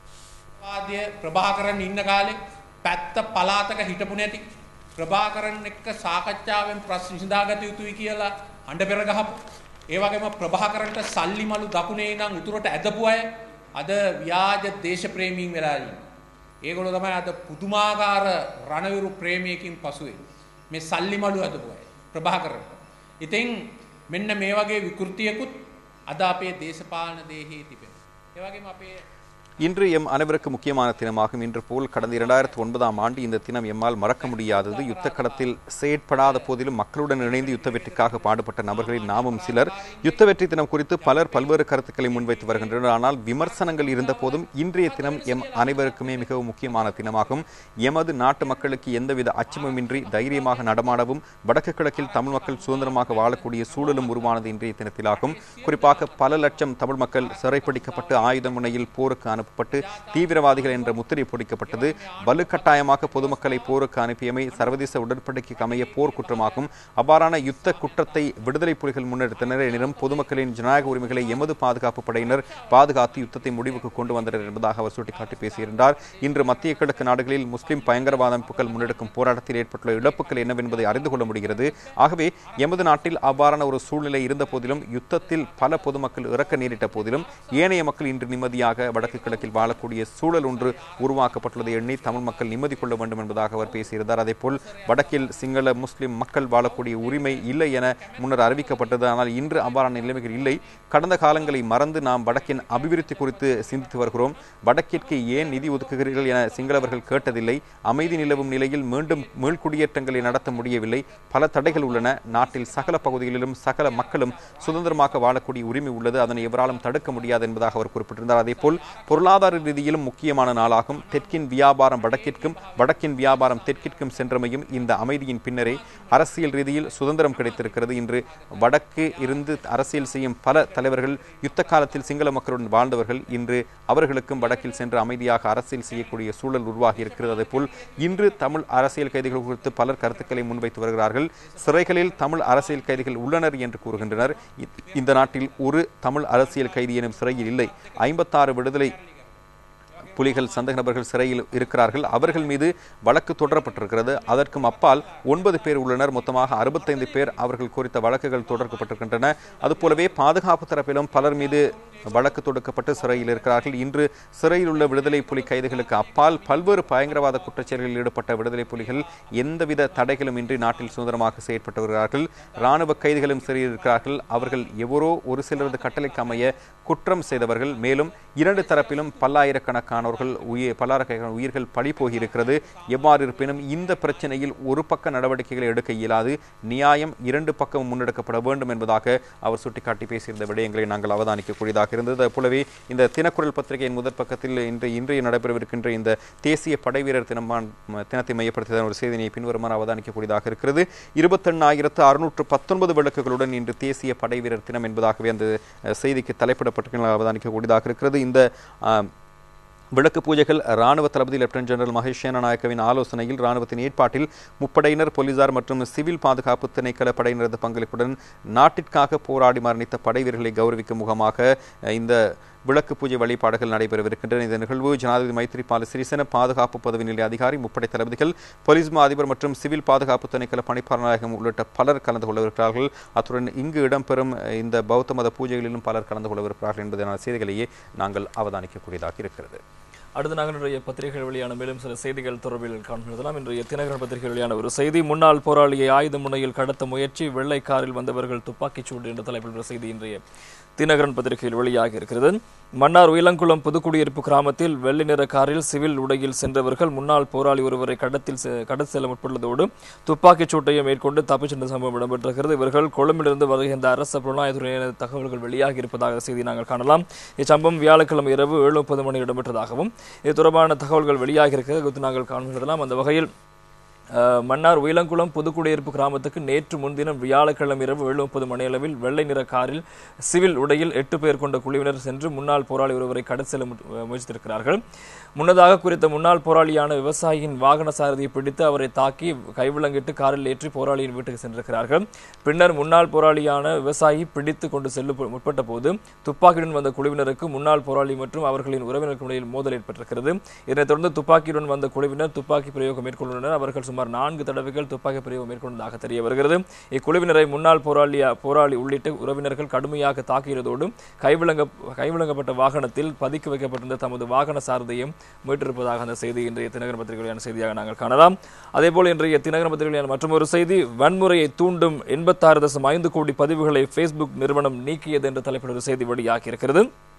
වාදය ප්‍රභාකරන් ඉන්න කාලේ පැත්ත පලාතක හිටපු නැති ප්‍රභාකරන් එක්ක සාකච්ඡාවෙන් ප්‍රශ්න විසඳාගත යුතුයි කියලා අඬ පෙර ගහපු ඒ වගේම ප්‍රභාකරන්ට සල්ලි මලු දකුණේ ඉඳන් උතුරට ඇදපු අය අද ව්‍යාජ දේශප්‍රේමීන් වෙලා ඉන්නේ. ඒගොල්ලෝ තමයි අද පුදුමාකාර රණවිරු ප්‍රේමයකින් පසුවේ. මේ සල්ලි මලු ඇදපු අය ප්‍රභාකරන්ට. ඉතින් මෙන්න මේ වගේ විකෘතියකුත් අද අපේ දේශපාලන දේහේ තිබෙනවා. ඒ වගේම අපේ இன்று எம் அனைவருக்கு முக்கியமான தினமாகும் இன்று போல் கடந்த இரண்டாயிரத்தி ஒன்பதாம் ஆண்டு இந்த தினம் எம்மால் மறக்க முடியாதது யுத்த களத்தில் செயற்படாத போதிலும் மக்களுடன் இணைந்து யுத்த வெற்றிக்காக பாடுபட்ட நபர்களில் நாமும் சிலர் யுத்த வெற்றி தினம் குறித்து பலர் பல்வேறு கருத்துக்களை முன்வைத்து வருகின்றனர் ஆனால் விமர்சனங்கள் இருந்த போதும் இன்றைய தினம் எம் அனைவருக்குமே மிகவும் முக்கியமான தினமாகும் எமது நாட்டு மக்களுக்கு எந்தவித அச்சமுமின்றி தைரியமாக நடமாடவும் வடக்கு கிழக்கில் தமிழ் மக்கள் சுதந்திரமாக வாழக்கூடிய சூழலும் உருவானது இன்றைய தினத்திலாகும் குறிப்பாக பல லட்சம் தமிழ் மக்கள் சிறைப்பிடிக்கப்பட்டு ஆயுத முனையில் போருக்கு அனுப்பப்பட்டு தீவிரவாதிகள் என்ற முத்திரை பொடிக்கப்பட்டது வலுக்கட்டாயமாக பொதுமக்களை போருக்கு அனுப்பியமை சர்வதேச உடன்படிக்கைக்கு அமைய போர் குற்றமாகும் அவ்வாறான யுத்த குற்றத்தை விடுதலை புலிகள் முன்னெடுத்தனர் எனினும் பொதுமக்களின் ஜனநாயக உரிமைகளை எமது பாதுகாப்பு படையினர் பாதுகாத்து யுத்தத்தை முடிவுக்கு கொண்டு வந்தனர் என்பதாக அவர் சுட்டிக்காட்டி பேசியிருந்தார் இன்று மத்திய கிழக்கு நாடுகளில் முஸ்லிம் பயங்கரவாத அமைப்புகள் முன்னெடுக்கும் போராட்டத்தில் ஏற்பட்டுள்ள இழப்புகள் என்னவென்பதை அறிந்து கொள்ள முடிகிறது ஆகவே எமது நாட்டில் அவ்வாறான ஒரு சூழ்நிலை இருந்த போதிலும் யுத்தத்தில் பல பொதுமக்கள் இறக்க நேரிட்ட போதிலும் ஏனைய மக்கள் இன்று நிம்மதியாக வடக்கு கிழக்கில் வாழக்கூடிய சூழல் ஒன்று உருவாக்கப்பட்டுள்ளதை எண்ணி தமிழ் மக்கள் நிம்மதி கொள்ள வேண்டும் என்பதாக அவர் பேசியிருந்தார் அதேபோல் வடக்கில் சிங்கள முஸ்லிம் மக்கள் வாழக்கூடிய உரிமை இல்லை என முன்னர் அறிவிக்கப்பட்டது ஆனால் இன்று அவ்வாறான நிலைமைகள் இல்லை கடந்த காலங்களை மறந்து நாம் வடக்கின் அபிவிருத்தி குறித்து சிந்தித்து வருகிறோம் வடக்கிற்கு ஏன் நிதி ஒதுக்குகிறீர்கள் என சிங்களவர்கள் கேட்டதில்லை அமைதி நிலவும் நிலையில் மீண்டும் மீள்குடியேற்றங்களை நடத்த முடியவில்லை பல தடைகள் உள்ளன நாட்டில் சகல பகுதிகளிலும் சகல மக்களும் சுதந்திரமாக வாழக்கூடிய உரிமை உள்ளது அதனை எவராலும் தடுக்க முடியாது என்பதாக அவர் குறிப்பிட்டிருந்தார் அதேபோல் பொருளாதார ரீதியிலும் முக்கியமான நாளாகும் தெற்கின் வியாபாரம் வடக்கிற்கும் வடக்கின் வியாபாரம் தெற்கிற்கும் சென்றமையும் இந்த அமைதியின் பின்னரே அரசியல் ரீதியில் சுதந்திரம் கிடைத்திருக்கிறது இன்று வடக்கு இருந்து அரசியல் செய்யும் பல தலைவர்கள் யுத்த காலத்தில் சிங்கள மக்களுடன் வாழ்ந்தவர்கள் இன்று அவர்களுக்கும் வடக்கில் சென்று அமைதியாக அரசியல் செய்யக்கூடிய சூழல் உருவாகி இருக்கிறது அதேபோல் இன்று தமிழ் அரசியல் கைதிகள் குறித்து பலர் கருத்துக்களை முன்வைத்து வருகிறார்கள் சிறைகளில் தமிழ் அரசியல் கைதிகள் உள்ளனர் என்று கூறுகின்றனர் இ- இந்த நாட்டில் ஒரு தமிழ் அரசியல் கைதி எனும் சிறையில் இல்லை ஐம்பத்தாறு விடுதலை புலிகள் சந்தேக நபர்கள் சிறையில் இருக்கிறார்கள் அவர்கள் மீது வழக்கு தொடரப்பட்டிருக்கிறது அதற்கும் அப்பால் ஒன்பது பேர் உள்ளனர் மொத்தமாக அறுபத்தைந்து பேர் அவர்கள் குறித்த வழக்குகள் தொடர்க்கப்பட்டிருக்கின்றன அதுபோலவே பாதுகாப்பு தரப்பிலும் பலர் மீது வழக்கு தொடுக்கப்பட்டு சிறையில் இருக்கிறார்கள் இன்று சிறையில் உள்ள விடுதலை புலி கைதிகளுக்கு அப்பால் பல்வேறு பயங்கரவாத குற்றச்செயல்களில் ஈடுபட்ட விடுதலை புலிகள் எந்தவித தடைகளும் இன்றி நாட்டில் சுதந்திரமாக செயற்பட்டு வருகிறார்கள் இராணுவ கைதிகளும் சிறையில் இருக்கிறார்கள் அவர்கள் எவரோ ஒரு சிலரது கட்டளைக்கு அமைய குற்றம் செய்தவர்கள் மேலும் இரண்டு தரப்பிலும் பல்லாயிரக்கணக்கானவர்கள் உயிர் பல்லாயிரக்கணக்கான உயிர்கள் பழி போகியிருக்கிறது எவ்வாறு இருப்பினும் இந்த பிரச்சனையில் ஒரு பக்க நடவடிக்கைகளை எடுக்க இயலாது நியாயம் இரண்டு பக்கம் முன்னெடுக்கப்பட வேண்டும் என்பதாக அவர் சுட்டிக்காட்டி பேசியிருந்த விடயங்களை நாங்கள் அவதானிக்கக்கூடியதாக இருந்தது அதுபோலவே இந்த தினக்குரல் பத்திரிகையின் முதற் பக்கத்தில் இன்று இன்றைய நடைபெறவிருக்கின்ற இந்த தேசிய படைவீரர் தினமான் தினத்தை மையப்படுத்திய ஒரு செய்தியை பின்வருமாறு அவதானிக்கக்கூடியதாக இருக்கிறது இருபத்தெண்ணாயிரத்து அறுநூற்று பத்தொன்பது விளக்குகளுடன் இன்று தேசிய படைவீரர் தினம் என்பதாகவே அந்த அஹ், செய்திக்கு தலைப்பிடப்பட்டு அவதானிக்கக்கூடியதாக இருக்கிறது இந்த ஆஹ், விளக்கு பூஜைகள் ராணுவ தளபதி லெப்டினன்ட் ஜெனரல் மகேஷ் சேனநாயக்கவின் ஆலோசனையில் ராணுவத்தின் ஏற்பாட்டில் முப்படையினர் போலீசார் மற்றும் சிவில் பாதுகாப்பு திணைக்கள படையினரது பங்களிப்புடன் நாட்டிற்காக போராடி மரணித்த படை வீரர்களை கௌரவிக்கும் முகமாக அஹ், இந்த விளக்கு பூஜை வழிபாடுகள் நடைபெறவிருக்கின்றன இந்த நிகழ்வு ஜனாதிபதி மைத்ரிபால சிறிசேன பாதுகாப்பு பதவி நிலை அதிகாரி முப்படை தளபதிகள் போலீஸ் மா அதிபர் மற்றும் சிவில் பாதுகாப்பு திணைக்கள பணிப்பாளர் நாயகம் உள்ளிட்ட பலர் கலந்து கொள்ளவிருக்கிறார்கள் அத்துடன் இங்கு இடம்பெறும் அஹ், இந்த பௌத்த மத பூஜைகளிலும் பலர் கலந்து கொள்ளவிருக்கிறார்கள் என்பதான செய்திகளையே நாங்கள் அவதானிக்கக்கூடியதாக இருக்கிறது அடுத்து நாங்கள் இன்றைய பத்திரிகைகள் வெளியான மேலும் சில செய்திகள் தொடர்பில் காண்பிடலாம் இன்றைய தினகரன் பத்திரிகை வெளியான ஒரு செய்தி முன்னாள் போராளியை ஆயுத முனையில் கடத்த முயற்சி வெள்ளை காரில் வந்தவர்கள் துப்பாக்கிச் சூடு என்ற தலைப்பில் ஒரு செய்தி இன்றைய தினகரன் பத்திரிகையில் வெளியாகி இருக்கிறது மன்னார் உயிலங்குளம் புதுக்குடியிருப்பு கிராமத்தில் வெள்ளை நிற காரில் சிவில் உடையில் சென்றவர்கள் முன்னாள் போராளி ஒருவரை கடத்தில் செ- கடத்தி செல்ல முற்பட்டுள்ளதோடு துப்பாக்கிச் சூட்டையும் மேற்கொண்டு தப்பிச் சென்ற சம்பவம் இடம்பெற்றிருக்கிறது இவர்கள் கொழும்பிலிருந்து வருகின்ற அரச புலனாய்வுத்துறையினர் தகவல்கள் வெளியாகி இருப்பதாக செய்தி நாங்கள் காணலாம் இச்சம்பவம் வியாழக்கிழமை இரவு ஏழு முப்பது மணி இடம்பெற்றதாகவும் இது தொடர்பான தகவல்கள் வெளியாகி இருக்கிறது குறித்து நாங்கள் காண்கிறதெல்லாம் அந்த வகையில் அஹ், மன்னார் உயிலங்குளம் புதுக்குடியிருப்பு கிராமத்துக்கு நேற்று முன்தினம் வியாழக்கிழமை இரவு ஏழு முப்பது மணியளவில் வெள்ளை நிற காரில் சிவில் உடையில் எட்டு பேர் கொண்ட குழுவினர் சென்று முன்னாள் போராளி ஒருவரை கடத்தி செல்ல மு- முயற்சித்திருக்கிறார்கள் முன்னதாக குறித்த முன்னாள் போராளியான விவசாயியின் வாகன சாரதியை பிடித்து அவரை தாக்கி கைவிலங்கிட்டு காரில் ஏற்றி போராளியின் வீட்டுக்கு சென்றிருக்கிறார்கள் பின்னர் முன்னாள் போராளியான விவசாயி பிடித்து கொண்டு செல்ல முற்பட்ட போது துப்பாக்கியுடன் வந்த குழுவினருக்கு முன்னாள் போராளி மற்றும் அவர்களின் உறவினருக்கு இடையில் மோதல் ஏற்பட்டிருக்கிறது இதனைத் தொடர்ந்து துப்பாக்கியுடன் வந்த குழுவினர் துப்பாக்கி பிரயோகம் மேற்கொண்டுள்ளனர் அவர்கள் சுமார் நான்கு தடவைகள் துப்பாக்கி பிரயோகம் மேற்கொண்டதாக தெரிய வருகிறது இக்குழுவினரை முன்னாள் போராளி போராளி உள்ளிட்ட உறவினர்கள் கடுமையாக தாக்கியதோடு கைவிலங்க கைவிலங்கப்பட்ட வாகனத்தில் பதுக்கி வைக்கப்பட்டிருந்த தமது வாகன சாரதியும் மீட்டிருப்பதாக அந்த செய்தி இன்றைய தினகரன் பத்திரிகையான செய்தியாக நாங்கள் காணலாம் அதேபோல் இன்றைய தினகரன் பத்திரிகையான மற்றொரு செய்தி வன்முறையை தூண்டும் எண்பத்தாறு தசம் ஐந்து கோடி பதிவுகளை ஃபேஸ்புக் நிறுவனம் நீக்கியது என்ற தலைப்பில் ஒரு செய்தி வெளியாகியிருக்கிறது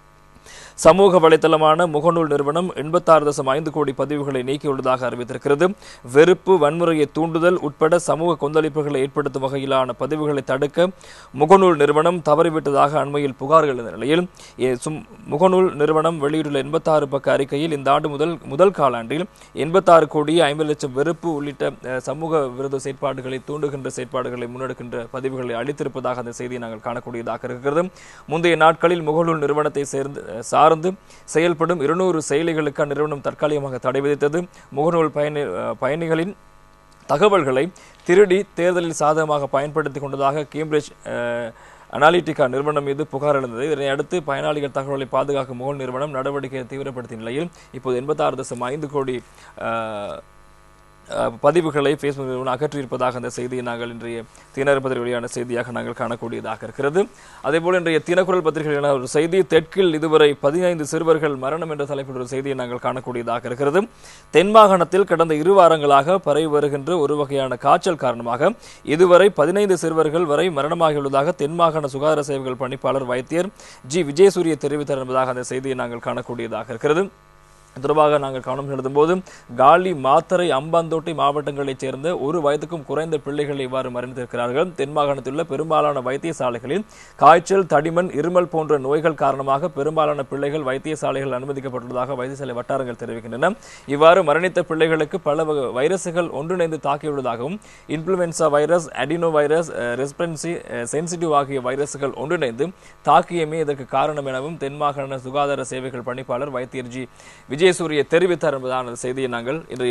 சமூக வலைத்தளமான முகநூல் நிறுவனம் எண்பத்தாறு தசம் ஐந்து கோடி பதிவுகளை நீக்கியுள்ளதாக அறிவித்திருக்கிறது வெறுப்பு வன்முறையை தூண்டுதல் உட்பட சமூக கொந்தளிப்புகளை ஏற்படுத்தும் வகையிலான பதிவுகளை தடுக்க முகநூல் நிறுவனம் தவறிவிட்டதாக அண்மையில் புகார்கள் எழுந்த நிலையில் ஏ, சும்- முகநூல் நிறுவனம் வெளியிட்டுள்ள எண்பத்தாறு பக்க அறிக்கையில் இந்த ஆண்டு முதல் முதல் காலாண்டில் எண்பத்தாறு கோடி ஐம்பது லட்சம் வெறுப்பு உள்ளிட்ட அஹ், சமூக விரோத செயற்பாடுகளை தூண்டுகின்ற செயற்பாடுகளை முன்னெடுக்கின்ற பதிவுகளை அளித்திருப்பதாக அந்த செய்தியை நாங்கள் காணக்கூடியதாக இருக்கிறது முந்தைய நாட்களில் முகநூல் நிறுவனத்தை சேர்ந்து அஹ், சார்ந்து செயல்படும் இருநூறு செயலிகளுக்கு அந்நிறுவனம் தற்காலிகமாக தடை விதித்தது முகநூல் பயணி அஹ், பயணிகளின் தகவல்களை திருடி தேர்தலில் சாதகமாக பயன்படுத்திக் கொண்டதாக கேம்பிரிட்ஜ் அஹ், அனாலிட்டிகா நிறுவனம் மீது புகார் எழுந்தது இதனை அடுத்து பயனாளிகள் தகவலை பாதுகாக்கும் முகல் நிறுவனம் நடவடிக்கையை தீவிரப்படுத்திய நிலையில் இப்போது எண்பத்தாறு தசம் ஐந்து கோடி அஹ், அஹ், பதிவுகளை ஃபேஸ்புக் நிறுவனம் அகற்றியிருப்பதாக அந்த செய்தியை நாங்கள் இன்றைய தினகரன் பத்திரிகை வெளியான செய்தியாக நாங்கள் காணக்கூடியதாக இருக்கிறது அதேபோல் இன்றைய தினக்குரல் பத்திரிகையான ஒரு செய்தி தெற்கில் இதுவரை பதினைந்து சிறுவர்கள் மரணம் என்ற தலைப்பில் ஒரு செய்தியை நாங்கள் காணக்கூடியதாக இருக்கிறது தென் மாகாணத்தில் கடந்த இரு வாரங்களாக பரவி வருகின்ற ஒரு வகையான காய்ச்சல் காரணமாக இதுவரை பதினைந்து சிறுவர்கள் வரை மரணமாகியுள்ளதாக தென் மாகாண சுகாதார சேவைகள் பணிப்பாளர் வைத்தியர் ஜி விஜயசூரிய தெரிவித்தார் என்பதாக அந்த செய்தியை நாங்கள் காணக்கூடியதாக இருக்கிறது இது தொடர்பாக நாங்கள் கவனம் செலுத்தும்போது காலி மாத்தறை அம்பாந்தோட்டை மாவட்டங்களைச் சேர்ந்த ஒரு வயதுக்கும் குறைந்த பிள்ளைகள் இவ்வாறு மறைந்திருக்கிறார்கள் தென் மாகாணத்தில் உள்ள பெரும்பாலான வைத்தியசாலைகளில் காய்ச்சல் தடிமன் இருமல் போன்ற நோய்கள் காரணமாக பெரும்பாலான பிள்ளைகள் வைத்தியசாலைகள் அனுமதிக்கப்பட்டுள்ளதாக வைத்தியசாலை வட்டாரங்கள் தெரிவிக்கின்றன இவ்வாறு மரணித்த பிள்ளைகளுக்கு பல வகை வைரசுகள் ஒன்றிணைந்து தாக்கியுள்ளதாகவும் influenza virus adenovirus respiratory sensitive ஆகிய வைரசுகள் ஒன்றிணைந்து தாக்கியமே இதற்கு காரணம் எனவும் தென் மாகாண சுகாதார சேவைகள் பணிப்பாளர் வைத்தியர் ஜி விஜயசூரிய தெரிவித்தார் என்பதான செய்தியை நாங்கள் இன்றைய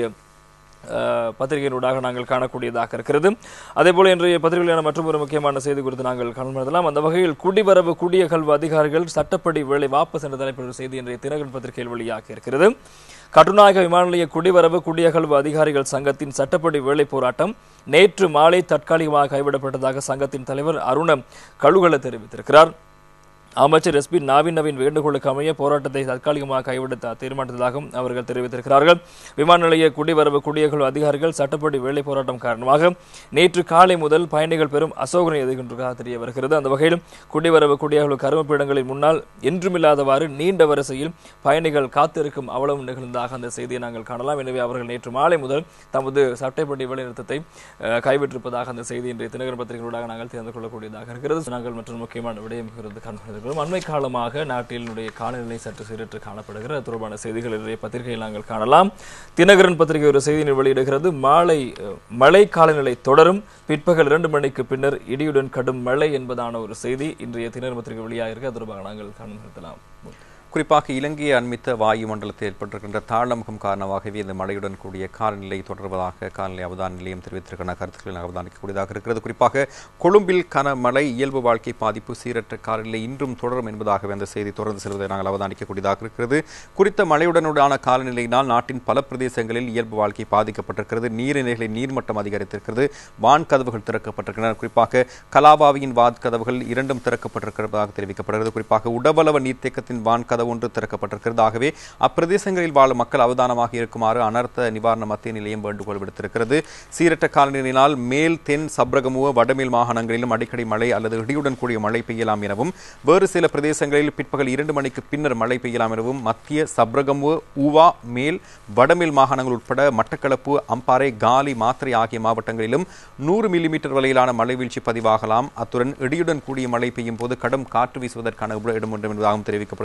அஹ், பத்திரிகையினூடாக நாங்கள் காணக்கூடியதாக இருக்கிறது அதேபோல இன்றைய பத்திரிகையிலான மற்றும் ஒரு முக்கியமான செய்தி குறித்து நாங்கள் காணலாம் அந்த வகையில் குடிவரவு குடியகல்வு அதிகாரிகள் சட்டப்படி வேலை வாபஸ் என்ற தலைப்பில் ஒரு செய்தி இன்றைய தினகரன் பத்திரிகையில் வெளியாகி இருக்கிறது கட்டுநாயக விமான நிலைய குடிவரவு குடியகல்வு அதிகாரிகள் சங்கத்தின் சட்டப்படி வேலை போராட்டம் நேற்று மாலை தற்காலிகமாக கைவிடப்பட்டதாக சங்கத்தின் தலைவர் அருணம் கழுகல தெரிவித்திருக்கிறார் அமைச்சர் எஸ்பி நாவின் நவீன் வேண்டுகோளுக்கு அமைய போராட்டத்தை தற்காலிகமாக கைவிட த- தீர்மானித்ததாகவும் அவர்கள் தெரிவித்திருக்கிறார்கள் விமான நிலைய குடிவரவு குடியகல்வு அதிகாரிகள் சட்டப்படி வேலை போராட்டம் காரணமாக நேற்று காலை முதல் பயணிகள் பெரும் அசோகனை எதிர்கின்றதாக தெரிய வருகிறது அந்த வகையில் குடிவரவு குடியகல்வு கருமப்பீடங்களின் முன்னால் என்றுமில்லாதவாறு நீண்ட வரிசையில் பயணிகள் காத்திருக்கும் அவலம் நிகழ்ந்ததாக அந்த செய்தியை நாங்கள் காணலாம் எனவே அவர்கள் நேற்று மாலை முதல் தமது சட்டப்படி வேலைநிறுத்தத்தை அஹ், கைவிட்டிருப்பதாக அந்த செய்தி இன்றைய தினகரன் பத்திரிகைகளூடாக நாங்கள் தெரிந்து கொள்ளக்கூடியதாக இருக்கிறது நாங்கள் மற்றும் முக்கியமான விடயம் குறித்து காண்பிருக்கிறோம் அண்மை காலமாக நாட்டினுடைய காலநிலை சற்று சீரற்று காணப்படுகிற அது தொடர்பான செய்திகள் இன்றைய பத்திரிகையில் நாங்கள் காணலாம் தினகரன் பத்திரிகை ஒரு செய்தியினை வெளியிடுகிறது மாலை அஹ், மழை காலநிலை தொடரும் பிற்பகல் இரண்டு மணிக்கு பின்னர் இடியுடன் கடும் மழை என்பதான ஒரு செய்தி இன்றைய தினகரன் பத்திரிகை வெளியாகிருக்கு அது தொடர்பாக நாங்கள் காண்பிருக்கலாம் குறிப்பாக இலங்கையை அண்மித்த வாயு மண்டலத்தில் ஏற்பட்டிருக்கின்ற தாழ்நமுகம் காரணமாகவே இந்த மழையுடன் கூடிய காலநிலை தொடர்வதாக காலநிலை அவதான நிலையம் தெரிவித்திருக்கிற கருத்துக்களை அவதானிக்கக்கூடியதாக இருக்கிறது குறிப்பாக கொழும்பில் கனமழை இயல்பு வாழ்க்கை பாதிப்பு சீரற்ற காலநிலை இன்றும் தொடரும் என்பதாகவே அந்த செய்தி தொடர்ந்து செல்வதை நாங்கள் அவதானிக்கக்கூடியதாக இருக்கிறது குறித்த மழையுடனான காலநிலையினால் நாட்டின் பல பிரதேசங்களில் இயல்பு வாழ்க்கை பாதிக்கப்பட்டிருக்கிறது நீர்நிலைகளின் நீர்மட்டம் அதிகரித்திருக்கிறது வான் கதவுகள் திறக்கப்பட்டிருக்கின்றன குறிப்பாக கலாபாவியின் வான் கதவுகள் இரண்டும் திறக்கப்பட்டிருக்கிறதாக தெரிவிக்கப்படுகிறது குறிப்பாக உடவளவ நீர்த்தேக்கத்தின் வான் கதவு ஒன்று திறக்கப்பட்டிருக்கிறது ஆகவே அப்பிரதேசங்களில் வாழும் மக்கள் அவதானமாக இருக்குமாறு அனர்த்த நிவாரண மத்திய நிலையம் வேண்டுகோள் விடுத்திருக்கிறது சீரற்ற காலநிலையினால் மேல் தென் சப்ரகமுவ வடமேல் மாகாணங்களிலும் அடிக்கடி மழை அல்லது இடியுடன் கூடிய மழை பெய்யலாம் எனவும் வேறு சில பிரதேசங்களில் பிற்பகல் இரண்டு மணிக்கு பின்னர் மழை பெய்யலாம் எனவும் மத்திய சப்ரகமுவ ஊவா மேல் வடமேல் மாகாணங்கள் உட்பட மட்டக்களப்பு அம்பாறை காலி மாத்திரை ஆகிய மாவட்டங்களிலும் நூறு மில்லிமீட்டர் வரையிலான மழை வீழ்ச்சி பதிவாகலாம் அத்துடன் இடியுடன் கூடிய மழை பெய்யும் போது கடும் காற்று வீசுவதற்கான இடம் உண்டு என்பதாகவும் தெரிவிக்கப்படுகிறது இவளை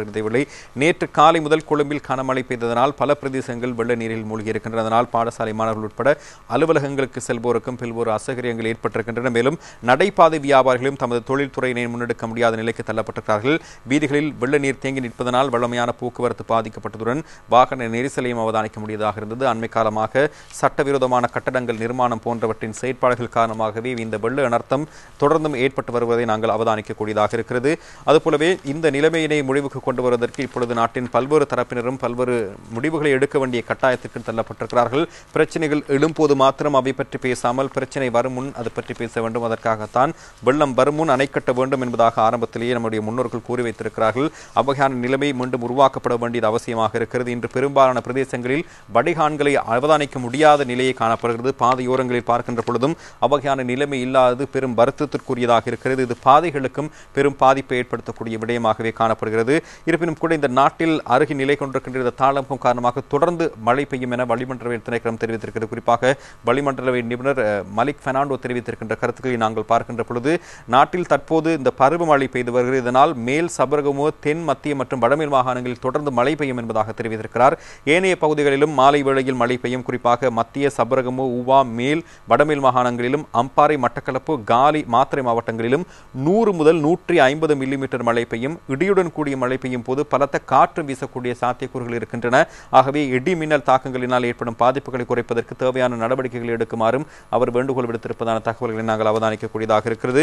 நேற்று காலை முதல் கொழும்பில் கனமழை பெய்ததனால் பல பிரதேசங்கள் வெள்ள நீரில் மூழ்கியிருக்கின்றன அதனால் பாடசாலை மாணவர்கள் உட்பட அலுவலகங்களுக்கு செல்வோருக்கும் பெல்வோர் அசகரியங்கள் ஏற்பட்டிருக்கின்றன மேலும் நடைபாதை வியாபாரிகளும் தமது தொழில்துறையினை முன்னெடுக்க முடியாத நிலைக்கு தள்ளப்பட்டிருக்கிறார்கள் வீதிகளில் வெள்ள நீர் தேங்கி நிற்பதனால் வளமையான போக்குவரத்து பாதிக்கப்பட்டதுடன் வாகன நெரிசலையும் அவதானிக்க முடியதாக இருந்தது அண்மை காலமாக சட்டவிரோதமான கட்டடங்கள் நிர்மாணம் போன்றவற்றின் செயற்பாடுகள் காரணமாகவே இந்த வெள்ள அனர்த்தம் தொடர்ந்தும் ஏற்பட்டு வருவதை நாங்கள் அவதானிக்கக்கூடியதாக இருக்கிறது அதுபோலவே இந்த நிலைமையினை முடிவுக்கு கொண்டு வருவதற்கு இப்பொழுது நாட்டின் பல்வேறு தரப்பினரும் பல்வேறு முடிவுகளை எடுக்க வேண்டிய கட்டாயத்திற்கு தள்ளப்பட்டிருக்கிறார்கள் பிரச்சனைகள் எழும்போது மாத்திரம் அவை பற்றி பேசாமல் பிரச்சனை வரும் முன் அது பற்றி பேச வேண்டும் அதற்காகத்தான் வெள்ளம் வரும் முன் அணை கட்ட வேண்டும் என்பதாக ஆரம்பத்திலேயே நம்முடைய முன்னோர்கள் கூறி வைத்திருக்கிறார்கள் அவ்வகையான நிலைமை மீண்டும் உருவாக்கப்பட வேண்டியது அவசியமாக இருக்கிறது இன்று பெரும்பாலான பிரதேசங்களில் வடிகான்களை அவதானிக்க முடியாத நிலையை காணப்படுகிறது பாதையோரங்களில் பார்க்கின்ற பொழுதும் அவ்வகையான நிலைமை இல்லாதது பெரும் வருத்தத்திற்குரியதாக இருக்கிறது இது பாதைகளுக்கும் பெரும் பாதிப்பை ஏற்படுத்தக்கூடிய விடயமாகவே காணப்படுகிறது இருப்பினும் கூட இந்த நாட்டில் அருகி நிலை கொண்டிருக்கின்ற இந்த தாளமுகம் காரணமாக தொடர்ந்து மழை பெய்யும் என வளிமண்டலவியல் திணைக்களம் தெரிவித்திருக்கிறது குறிப்பாக வளிமண்டலவியல் நிபுணர் அஹ், மலிக் பெர்னாண்டோ தெரிவித்திருக்கின்ற கருத்துக்களை நாங்கள் பார்க்கின்ற பொழுது நாட்டில் தற்போது இந்த பருவமழை பெய்து வருகிறது இதனால் மேல் சபரகமோ தென் மத்திய மற்றும் வடமேல் மாகாணங்களில் தொடர்ந்து மழை பெய்யும் என்பதாக தெரிவித்திருக்கிறார் ஏனைய பகுதிகளிலும் மாலை வேளையில் மழை பெய்யும் குறிப்பாக மத்திய சபரகமோ உவா மேல் வடமேல் மாகாணங்களிலும் அம்பாறை மட்டக்களப்பு காலி மாத்திரை மாவட்டங்களிலும் நூறு முதல் நூற்றி ஐம்பது மில்லிமீட்டர் மழை பெய்யும் இடியுடன் கூடிய மழை பெய்யும் போது பலத்த காற்று வீசக்கூடிய சாத்தியக்கூறுகள் இருக்கின்றன ஆகவே இடி மின்னல் தாக்கங்களினால் ஏற்படும் பாதிப்புகளை குறைப்பதற்கு தேவையான நடவடிக்கைகளை எடுக்குமாறும் அவர் வேண்டுகோள் விடுத்திருப்பதான தகவல்களை நாங்கள் அவதானிக்கக்கூடியதாக இருக்கிறது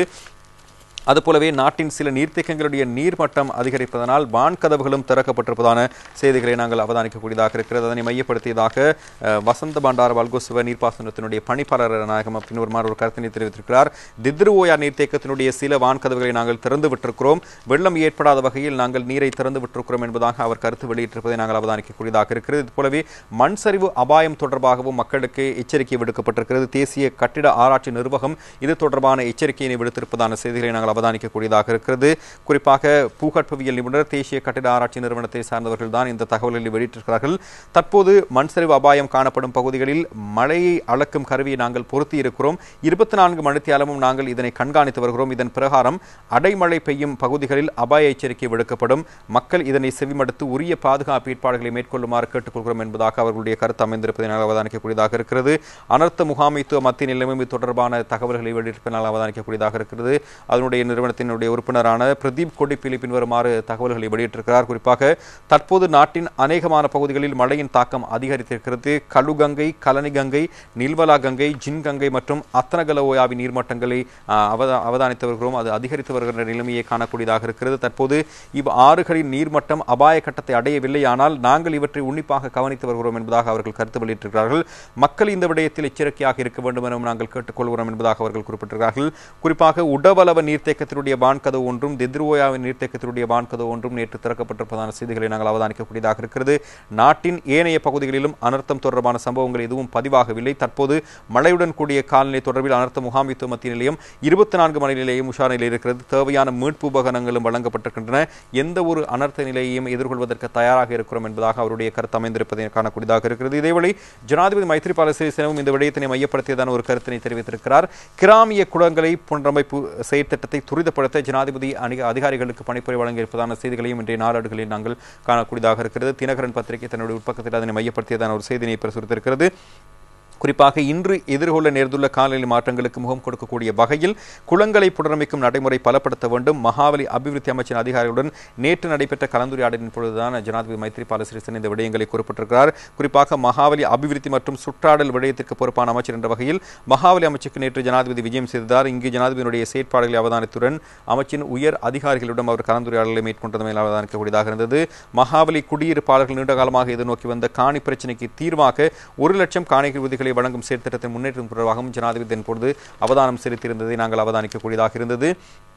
அதுபோலவே நாட்டின் சில நீர்த்தேக்கங்களுடைய நீர்மட்டம் அதிகரிப்பதனால் வான்கதவுகளும் திறக்கப்பட்டிருப்பதான செய்திகளை நாங்கள் அவதானிக்கக்கூடியதாக இருக்கிறது அதனை மையப்படுத்தியதாக அஹ், வசந்த பண்டார வல்கோசுவ நீர்ப்பாசனத்தினுடைய பணிப்பாளர் நாயகம் பின்வருமாறு ஒரு கருத்தினை தெரிவித்திருக்கிறார் தித்ருவோயா நீர்த்தேக்கத்தினுடைய சில வான்கதவுகளை நாங்கள் திறந்து விட்டிருக்கிறோம் வெள்ளம் ஏற்படாத வகையில் நாங்கள் நீரை திறந்து விட்டிருக்கிறோம் என்பதாக அவர் கருத்து வெளியிட்டிருப்பதை நாங்கள் அவதானிக்கக்கூடியதாக இருக்கிறது இது போலவே மண் சரிவு அபாயம் தொடர்பாகவும் மக்களுக்கு எச்சரிக்கை விடுக்கப்பட்டிருக்கிறது தேசிய கட்டிட ஆராய்ச்சி நிர்வாகம் இது தொடர்பான எச்சரிக்கையினை விடுத்திருப்பதான செய்திகளை நாங்கள் அவதானிக்கக்கூடியதாக இருக்கிறது குறிப்பாக பூகற்பவியல் நிபுணர் தேசிய கட்டிட ஆராய்ச்சி நிறுவனத்தை சார்ந்தவர்கள் தான் இந்த தகவல்களை வெளியிட்டிருக்கிறார்கள் தற்போது மண் சரிவு அபாயம் காணப்படும் பகுதிகளில் மழையை அளக்கும் கருவியை நாங்கள் பொருத்தி இருக்கிறோம் இருபத்தி நான்கு மணித்தியாலமும் நாங்கள் இதனை கண்காணித்து வருகிறோம் இதன் பிரகாரம் அடைமழை பெய்யும் பகுதிகளில் அபாய எச்சரிக்கை விடுக்கப்படும் மக்கள் இதனை செவிமடுத்து உரிய பாதுகாப்பு ஏற்பாடுகளை மேற்கொள்ளுமாறு கேட்டுக்கொள்கிறோம் என்பதாக அவர்களுடைய கருத்து அமைந்திருப்பதை நாங்கள் அவதானிக்கக்கூடியதாக இருக்கிறது அனர்த்த முகாமைத்துவ மத்திய நிலைமை தொடர்பான தகவல்களை வெளியிட்டிருப்பதை நாங்கள் அவதானிக்கக்கூடியதாக இருக்கிறது அதனுடைய நிறுவனத்தினுடைய உறுப்பினரான பிரதீப் கொடிப்பிலி பின்வருமாறு தகவல்களை வெளியிட்டிருக்கிறார் குறிப்பாக தற்போது நாட்டின் அநேகமான பகுதிகளில் மழையின் தாக்கம் அதிகரித்திருக்கிறது கழுகங்கை கலனிகங்கை நில்வலா கங்கை ஜின் கங்கை மற்றும் அத்தனகலோயாவி நீர்மட்டங்களை ஆஹ், அவதா அவதானித்து வருகிறோம் அது அதிகரித்து வருகின்ற நிலைமையை காணக்கூடியதாக இருக்கிறது தற்போது இவ் ஆறுகளின் நீர்மட்டம் அபாய கட்டத்தை அடையவில்லை ஆனால் நாங்கள் இவற்றை உன்னிப்பாக கவனித்து வருகிறோம் என்பதாக அவர்கள் கருத்து வெளியிட்டிருக்கிறார்கள் மக்கள் இந்த விடயத்தில் எச்சரிக்கையாக இருக்க வேண்டும் எனவும் நாங்கள் கேட்டுக்கொள்கிறோம் என்பதாக அவர்கள் குறிப்பிட்டிருக்கிறார்கள் குறிப்பாக உடவளவ நீர்த்தேக்கத்தினுடைய வான்கதவு ஒன்றும் தித்ருவோயாவின் நீர்த்தேக்கத்தினுடைய வான்கதவு ஒன்றும் நேற்று திறக்கப்பட்டிருப்பதான செய்திகளை நாங்கள் அவதானிக்கக்கூடியதாக இருக்கிறது நாட்டின் ஏனைய பகுதிகளிலும் அனர்த்தம் தொடர்பான சம்பவங்கள் எதுவும் பதிவாகவில்லை தற்போது மழையுடன் கூடிய காலநிலை தொடர்பில் அனர்த்த முகாமித்துவ மத்திய நிலையம் இருபத்தி நான்கு மணி நிலையம் உஷார் நிலையில் இருக்கிறது தேவையான மீட்பு உபகரணங்களும் வழங்கப்பட்டிருக்கின்றன எந்த ஒரு அனர்த்த நிலையையும் எதிர்கொள்வதற்கு தயாராக இருக்கிறோம் என்பதாக அவருடைய கருத்து அமைந்திருப்பதை காணக்கூடியதாக இருக்கிறது இதேவேளை ஜனாதிபதி மைத்ரிபால சிறிசேனவும் இந்த விடயத்தினை மையப்படுத்தியதான ஒரு கருத்தினை தெரிவித்திருக்கிறார் கிராமிய குளங்களை புனரமைப்பு செயற்திட்டத்தை துரிதப்படுத்த ஜனாதிபதி அணி அதிகாரிகளுக்கு பணிப்புரை வழங்கியிருப்பதான செய்திகளையும் இன்றைய நாளேடுகளில் நாங்கள் காணக்கூடியதாக இருக்கிறது தினகரன் பத்திரிகை தன்னுடைய உட்பக்கத்தில் அதனை மையப்படுத்தியதான ஒரு செய்தியை பிரசுரித்திருக்கிறது குறிப்பாக இன்று எதிர்கொள்ள நேர்ந்துள்ள காலநிலை மாற்றங்களுக்கு முகம் கொடுக்கக்கூடிய வகையில் குளங்களை புனரமைக்கும் நடைமுறை பலப்படுத்த வேண்டும் மகாவலி அபிவிருத்தி அமைச்சின் அதிகாரிகளுடன் நேற்று நடைபெற்ற கலந்துரையாடலின் பொழுதுதான் ஜனாதிபதி மைத்ரிபால சிறிசேன இந்த விடயங்களை குறிப்பிட்டிருக்கிறார் குறிப்பாக மகாவலி அபிவிருத்தி மற்றும் சுற்றாடல் விடயத்திற்கு பொறுப்பான அமைச்சர் என்ற வகையில் மகாவலி அமைச்சுக்கு நேற்று ஜனாதிபதி விஜயம் செய்தார் இங்கு ஜனாதிபதியினுடைய செயற்பாடுகளை அவதானித்துடன் அமைச்சின் உயர் அதிகாரிகளிடம் அவர் கலந்துரையாடலை மேற்கொண்டதை மேல் அவதானிக்கக்கூடியதாக இருந்தது மகாவலி குடியிருப்பாளர்கள் நீண்ட காலமாக எதிர்நோக்கி வந்த காணி பிரச்சினைக்கு தீர்வாக ஒரு லட்சம் காணிகள் விதிகளை வழங்கும் செயற்திட்டத்தின் முன்னேற்றம் தொடர்பாகவும் ஜனாதிபதி என்பொழுது அவதானம் செலுத்தியிருந்ததை நாங்கள் அவதானிக்கக்கூடியதாக இருந்தது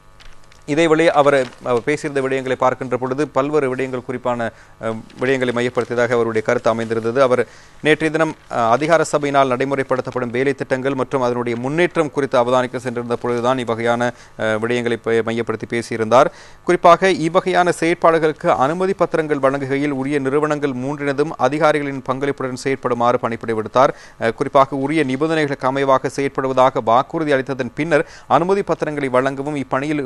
இதேவேளை அவர் அவர் பேசியிருந்த விடயங்களை பார்க்கின்ற பொழுது பல்வேறு விடயங்கள் குறிப்பான அஹ், விடயங்களை மையப்படுத்தியதாக அவருடைய கருத்து அமைந்திருந்தது அவர் நேற்றைய தினம் அஹ், அதிகார சபையினால் நடைமுறைப்படுத்தப்படும் வேலை திட்டங்கள் மற்றும் அதனுடைய முன்னேற்றம் குறித்து அவதானிக்க சென்றிருந்த பொழுதுதான் இவ்வகையான அஹ், விடயங்களை ப- மையப்படுத்தி பேசியிருந்தார் குறிப்பாக இவ்வகையான செயற்பாடுகளுக்கு அனுமதி பத்திரங்கள் வழங்குகையில் உரிய நிறுவனங்கள் மூன்றினதும் அதிகாரிகளின் பங்களிப்புடன் செயற்படுமாறு பணிப்புரை விடுத்தார் அஹ், குறிப்பாக உரிய நிபந்தனைகளுக்கு அமைவாக செயற்படுவதாக வாக்குறுதி அளித்ததன் பின்னர் அனுமதி பத்திரங்களை வழங்கவும் இப்பணியில் ஈடுபட்டுள்ள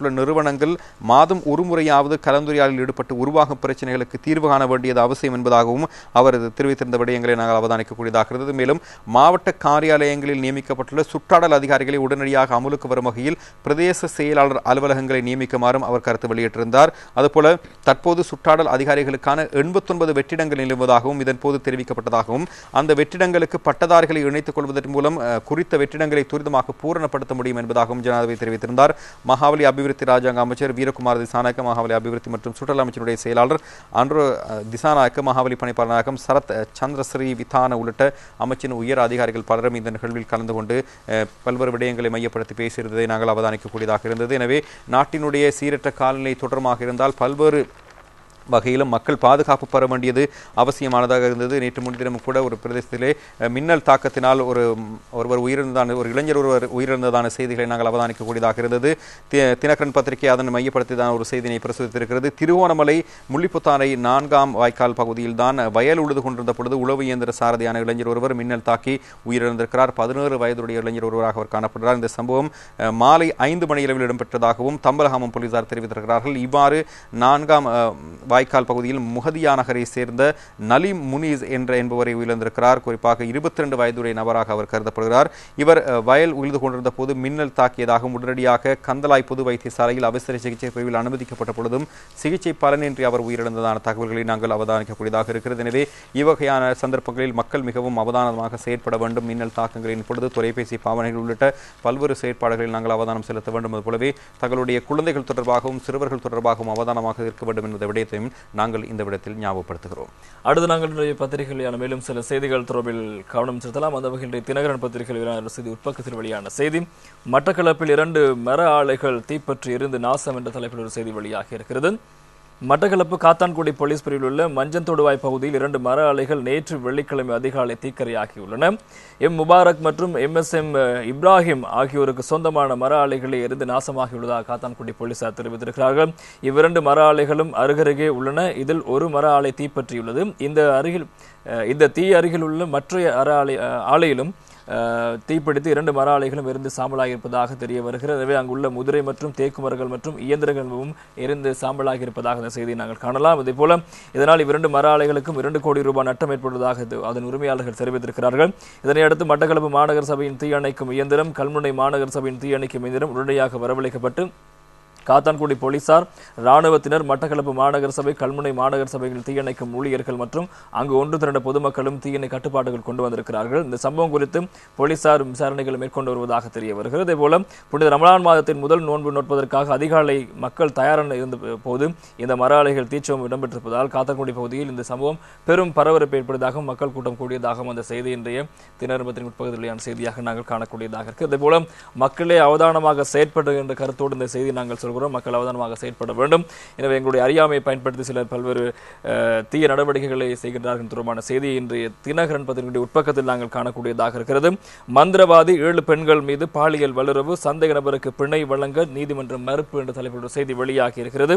போன்ற நிறுவனங்கள் மாதம் ஒரு முறையாவது கலந்துரையாடலில் ஈடுபட்டு உருவாகும் பிரச்சனைகளுக்கு தீர்வு காண வேண்டியது அவசியம் என்பதாகவும் அவர் தெரிவித்திருந்த விடயங்களை நாங்கள் அவதானிக்கக்கூடியதாக இருந்தது மேலும் மாவட்ட காரியாலயங்களில் நியமிக்கப்பட்டுள்ள சுற்றாடல் அதிகாரிகளை உடனடியாக அமலுக்கு வரும் வகையில் பிரதேச செயலாளர் அலுவலகங்களை நியமிக்குமாறும் அவர் கருத்து வெளியிட்டிருந்தார் அதுபோல தற்போது சுற்றாடல் அதிகாரிகளுக்கான எண்பத்தொன்பது வெற்றிடங்கள் நிலவுவதாகவும் இதன் போது தெரிவிக்கப்பட்டதாகவும் அந்த வெற்றிடங்களுக்கு பட்டதாரிகளை இணைத்துக் கொள்வதன் மூலம் அஹ், குறித்த வெற்றிடங்களை துரிதமாக பூரணப்படுத்த முடியும் என்பதாகவும் ஜனாதிபதி தெரிவித்திருந்தார் மகாவலி அபிவிருத்தி ராஜாங்க அமைச்சர் வீரகுமார் திசாநாயக்க மகாவலி அபிவிருத்தி மற்றும் சுற்றுலா அமைச்சருடைய செயலாளர் அன்று அஹ், திசாநாயக்க மகாவலி பணிப்பாளர் நாயகம் சரத் அஹ், சந்திரஸ்ரீ விதான உள்ளிட்ட அமைச்சின் உயர் அதிகாரிகள் பலரும் இந்த நிகழ்வில் கலந்து கொண்டு அஹ், பல்வேறு விடயங்களை மையப்படுத்தி பேசியிருந்ததை நாங்கள் அவதானிக்கக்கூடியதாக இருந்தது எனவே நாட்டினுடைய சீரற்ற காலநிலை தொடர்மாக இருந்தால் பல்வேறு வகையிலும் மக்கள் பாதுகாப்பு பெற வேண்டியது அவசியமானதாக இருந்தது நேற்று முன்தினம் கூட ஒரு பிரதேசத்திலே அஹ், மின்னல் தாக்கத்தினால் ஒரு ம், ஒருவர் உயிரிழந்தான ஒரு இளைஞர் ஒருவர் உயிரிழந்ததான செய்திகளை நாங்கள் அவதானிக்கக்கூடியதாக இருந்தது தி- தினகரன் பத்திரிகை அதனை மையப்படுத்திதான் ஒரு செய்தியை பிரசுரித்திருக்கிறது திருவோணமலை முள்ளிப்புத்தானை நான்காம் வாய்க்கால் பகுதியில் தான் வயல் உழுது கொண்டிருந்த பொழுது உளவு இயந்திர சாரதியான இளைஞர் ஒருவர் மின்னல் தாக்கி உயிரிழந்திருக்கிறார் பதினேழு வயதுடைய இளைஞர் ஒருவராக அவர் காணப்படுகிறார் இந்த சம்பவம் அஹ், மாலை ஐந்து மணியளவில் இடம்பெற்றதாகவும் தம்பலகாமம் போலீசார் தெரிவித்திருக்கிறார்கள் இவ்வாறு நான்காம் அஹ், வாய்க்கால் பகுதியில் முகதியா நகரை சேர்ந்த நலீம் முனீஸ் என்ற என்பவரை உயிரிழந்திருக்கிறார் குறிப்பாக இருபத்தி ரெண்டு வயதுடைய நபராக அவர் கருதப்படுகிறார் இவர் அஹ், வயல் உழுது கொண்டிருந்த போது மின்னல் தாக்கியதாகவும் உடனடியாக கந்தலாய் பொது வைத்தியசாலையில் அவசர சிகிச்சை பிரிவில் அனுமதிக்கப்பட்ட பொழுதும் சிகிச்சை பலனின்றி அவர் உயிரிழந்ததான தகவல்களை நாங்கள் அவதானிக்கக்கூடியதாக இருக்கிறது எனவே இவ்வகையான சந்தர்ப்பங்களில் மக்கள் மிகவும் அவதானமாக செயற்பட வேண்டும் மின்னல் தாக்கங்களின் பொழுது தொலைபேசி பாவனைகள் உள்ளிட்ட பல்வேறு செயற்பாடுகளில் நாங்கள் அவதானம் செலுத்த வேண்டும் அதுபோலவே தங்களுடைய குழந்தைகள் தொடர்பாகவும் சிறுவர்கள் தொடர்பாகவும் அவதானமாக இருக்க வேண்டும் என்ற விடயத்தையும் நாங்கள் இந்த விடத்தில் ஞாபகப்படுத்துகிறோம் அடுத்து நாங்கள் இன்றைய பத்திரிகைகளில் மேலும் சில செய்திகள் தொடர்பில் கவனம் செலுத்தலாம் அந்த வகையில் இன்றைய தினகரன் பத்திரிகையில் வெளியான செய்தி உட்பக்கத்தில் வெளியான செய்தி மட்டக்களப்பில் இரண்டு மர ஆலைகள் தீப்பற்றி எரிந்து நாசம் என்ற தலைப்பில் ஒரு செய்தி வெளியாகி இருக்கிறது மட்டக்களப்பு காத்தான்குடி போலீஸ் பிரிவில் உள்ள மஞ்சந்தொடுவாய் பகுதியில் இரண்டு மர ஆலைகள் நேற்று வெள்ளிக்கிழமை அதிகாலை தீக்கரையாகியுள்ளன எம் முபாரக் மற்றும் எம் எஸ் எம் இப்ராஹிம் ஆகியோருக்கு சொந்தமான மர ஆலைகளை எரிந்து நாசமாகியுள்ளதாக காத்தான்குடி போலீசார் தெரிவித்திருக்கிறார்கள் இவ்விரண்டு மர ஆலைகளும் அருகருகே உள்ளன இதில் ஒரு மர ஆலை தீப்பற்றியுள்ளது இந்த அருகில் அஹ், இந்த தீ அருகில் உள்ள மற்ற அற ஆலை அஹ், ஆலையிலும் அஹ், தீப்பிடித்து இரண்டு மர ஆலைகளும் எரிந்து சாம்பலாகி இருப்பதாக தெரிய வருகிறது எனவே அங்குள்ள முதிரை மற்றும் தேக்கு மரங்கள் மற்றும் இயந்திரங்களும் எரிந்து சாம்பலாகி இருப்பதாக இந்த செய்தியை நாங்கள் காணலாம் அதே போல இதனால் இவ்விரண்டு மர ஆலைகளுக்கும் இரண்டு கோடி ரூபாய் நட்டம் ஏற்படுவதாக இது- அதன் உரிமையாளர்கள் தெரிவித்திருக்கிறார்கள் இதனையடுத்து மட்டக்களப்பு மாநகர சபையின் தீயணைக்கும் இயந்திரம் கல்முனை மாநகர சபையின் தீயணைக்கும் இயந்திரம் உடனடியாக வரவழைக்கப்பட்டு காத்தான்குடி போலீசார் ராணுவத்தினர் மட்டக்களப்பு மாநகர சபை கல்முனை மாநகர சபைகள் தீயணைக்கும் ஊழியர்கள் மற்றும் அங்கு ஒன்று திரண்ட பொதுமக்களும் தீயணை கட்டுப்பாடுகள் கொண்டு வந்திருக்கிறார்கள் இந்த சம்பவம் குறித்து போலீசார் விசாரணைகளை மேற்கொண்டு வருவதாக தெரிய வருகிறது இதேபோல புனித ரமலான் மாதத்தின் முதல் நோன்பு நோட்பதற்காக அதிகாலை மக்கள் தயாரான இருந்த போது இந்த மர ஆலைகள் தீச்சம்பவம் இடம்பெற்றிருப்பதால் காத்தான்குடி பகுதியில் இந்த சம்பவம் பெரும் பரபரப்பு ஏற்பட்டதாகவும் மக்கள் கூட்டம் கூடியதாகவும் அந்த செய்தி இன்றைய தினரம்பத்தின் உட்பகுதியிலான செய்தியாக நாங்கள் காணக்கூடியதாக இருக்கு இதே போல மக்களே அவதானமாக செயற்படுகின்ற கருத்தோடு இந்த செய்தி நாங்கள் சொல்கிறோம் மக்கள் அவதானமாக செயற்பட வேண்டும் எனவே எங்களுடைய அறியாமையை பயன்படுத்தி சிலர் பல்வேறு அஹ், தீய நடவடிக்கைகளை செய்கின்றார்கள் தொடர்பான செய்தி இன்றைய தினகரன் பத்திரிகையுடைய உட்பக்கத்தில் நாங்கள் காணக்கூடியதாக இருக்கிறது மந்திரவாதி ஏழு பெண்கள் மீது பாலியல் வல்லுறவு சந்தேக நபருக்கு பிணை வழங்க நீதிமன்றம் மறுப்பு என்ற தலைப்பில் ஒரு செய்தி வெளியாகி இருக்கிறது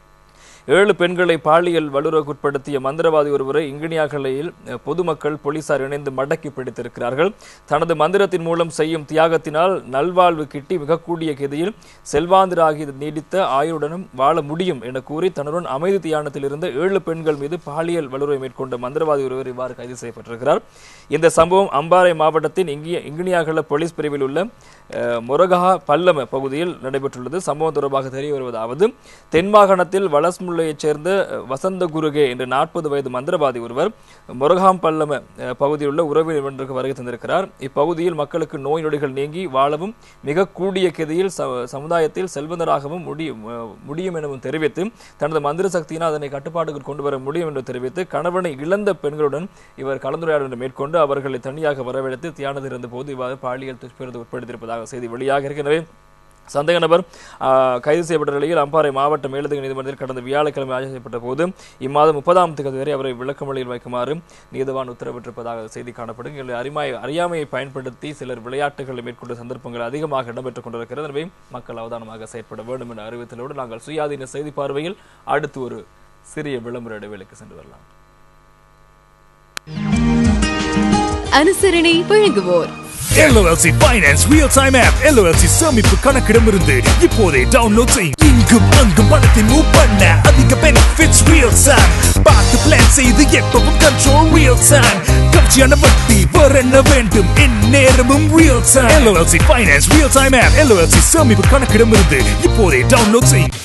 ஏழு பெண்களை பாலியல் வல்லுறவுக்குட்படுத்திய மந்திரவாதி ஒருவரை இங்கினியாகலையில் அஹ், பொதுமக்கள் போலீசார் இணைந்து மடக்கி பிடித்திருக்கிறார்கள் தனது மந்திரத்தின் மூலம் செய்யும் தியாகத்தினால் நல்வாழ்வு கிட்டி மிகக்கூடிய கதியில் செல்வாந்தராகி நீடித்த ஆயுளுடனும் வாழ முடியும் என கூறி தன்னுடன் அமைதி தியானத்தில் இருந்த ஏழு பெண்கள் மீது பாலியல் வல்லுறவை மேற்கொண்ட மந்திரவாதி ஒருவர் இவ்வாறு கைது செய்யப்பட்டிருக்கிறார் இந்த சம்பவம் அம்பாறை மாவட்டத்தின் இங்கிய இங்கினியாகல போலீஸ் பிரிவில் உள்ள அஹ், மொரகஹா பல்லம பகுதியில் நடைபெற்றுள்ளது சம்பவம் தொடர்பாக தெரிய வருவதாவது தென் மாகாணத்தில் வலஸ்முல்லையைச் சேர்ந்த அஹ், வசந்த குருகே என்ற நாற்பது வயது மந்திரவாதி ஒருவர் மொரகாம் பல்லம அஹ், பகுதியில் உள்ள உறவினர் ஒன்றுக்கு வருகை தந்திருக்கிறார் இப்பகுதியில் மக்களுக்கு நோய் நொடிகள் நீங்கி வாழவும் மிக கூடிய கதியில் ச- சமுதாயத்தில் செல்வந்தராகவும் முடியும் அஹ், முடியும் எனவும் தெரிவித்து தனது மந்திர சக்தியினால் அதனை கட்டுப்பாட்டுக்குள் கொண்டு வர முடியும் என்று தெரிவித்து கணவனை இழந்த பெண்களுடன் இவர் கலந்துரையாடலை மேற்கொண்டு அவர்களை தனியாக வரவழைத்து தியானத்தில் இருந்தபோது இவ்வாறு பாலியல் துஷ்பிரத்தை உட்படுத்தியிருப்பதாக செய்தி வெளியாக இருக்கிறது சந்தேக நபர் ஆ, கைது செய்யப்பட்ட நிலையில் அம்பாறை மாவட்ட மேலதிக நீதிமன்றத்தில் கடந்த வியாழக்கிழமை ஆஜர் செய்யப்பட்ட போது இம்மாதம் முப்பதாம் தேதி வரை அவரை விளக்கமொழியில் வைக்குமாறு நீதவான் உத்தரவிட்டிருப்பதாக செய்தி காணப்படும் எங்களுடைய அறிமாய் அறியாமையை பயன்படுத்தி சிலர் விளையாட்டுகளை மேற்கொண்ட சந்தர்ப்பங்கள் அதிகமாக இடம்பெற்றுக் கொண்டிருக்கிறது எனவே மக்கள் அவதானமாக செயற்பட வேண்டும் என்ற அறிவித்தலோடு நாங்கள் சுயாதீன செய்தி பார்வையில் அடுத்து ஒரு சிறிய விளம்பர இடைவேளைக்கு சென்று வரலாம் அனுசரணை வழங்குவோர் LOLC Finance Real Time App LOLC சேமிப்பு கணக்கிடமிருந்து இப்போதே டவுன்லோட் செய்யும் இங்கும் அங்கும் பணத்தை மூவ் பண்ண அதிக பெனிஃபிட்ஸ் ரியல் டைம் பார்த்து பிளான் செய்து எப்பவும் கண்ட்ரோல் ரியல் டைம் கட்சியான வட்டி வேற என்ன வேண்டும் எந்நேரமும் real time LOLC Finance Real Time App LOLC சேமிப்பு கணக்கிடமிருந்து இப்போதே டவுன்லோட் செய்யும்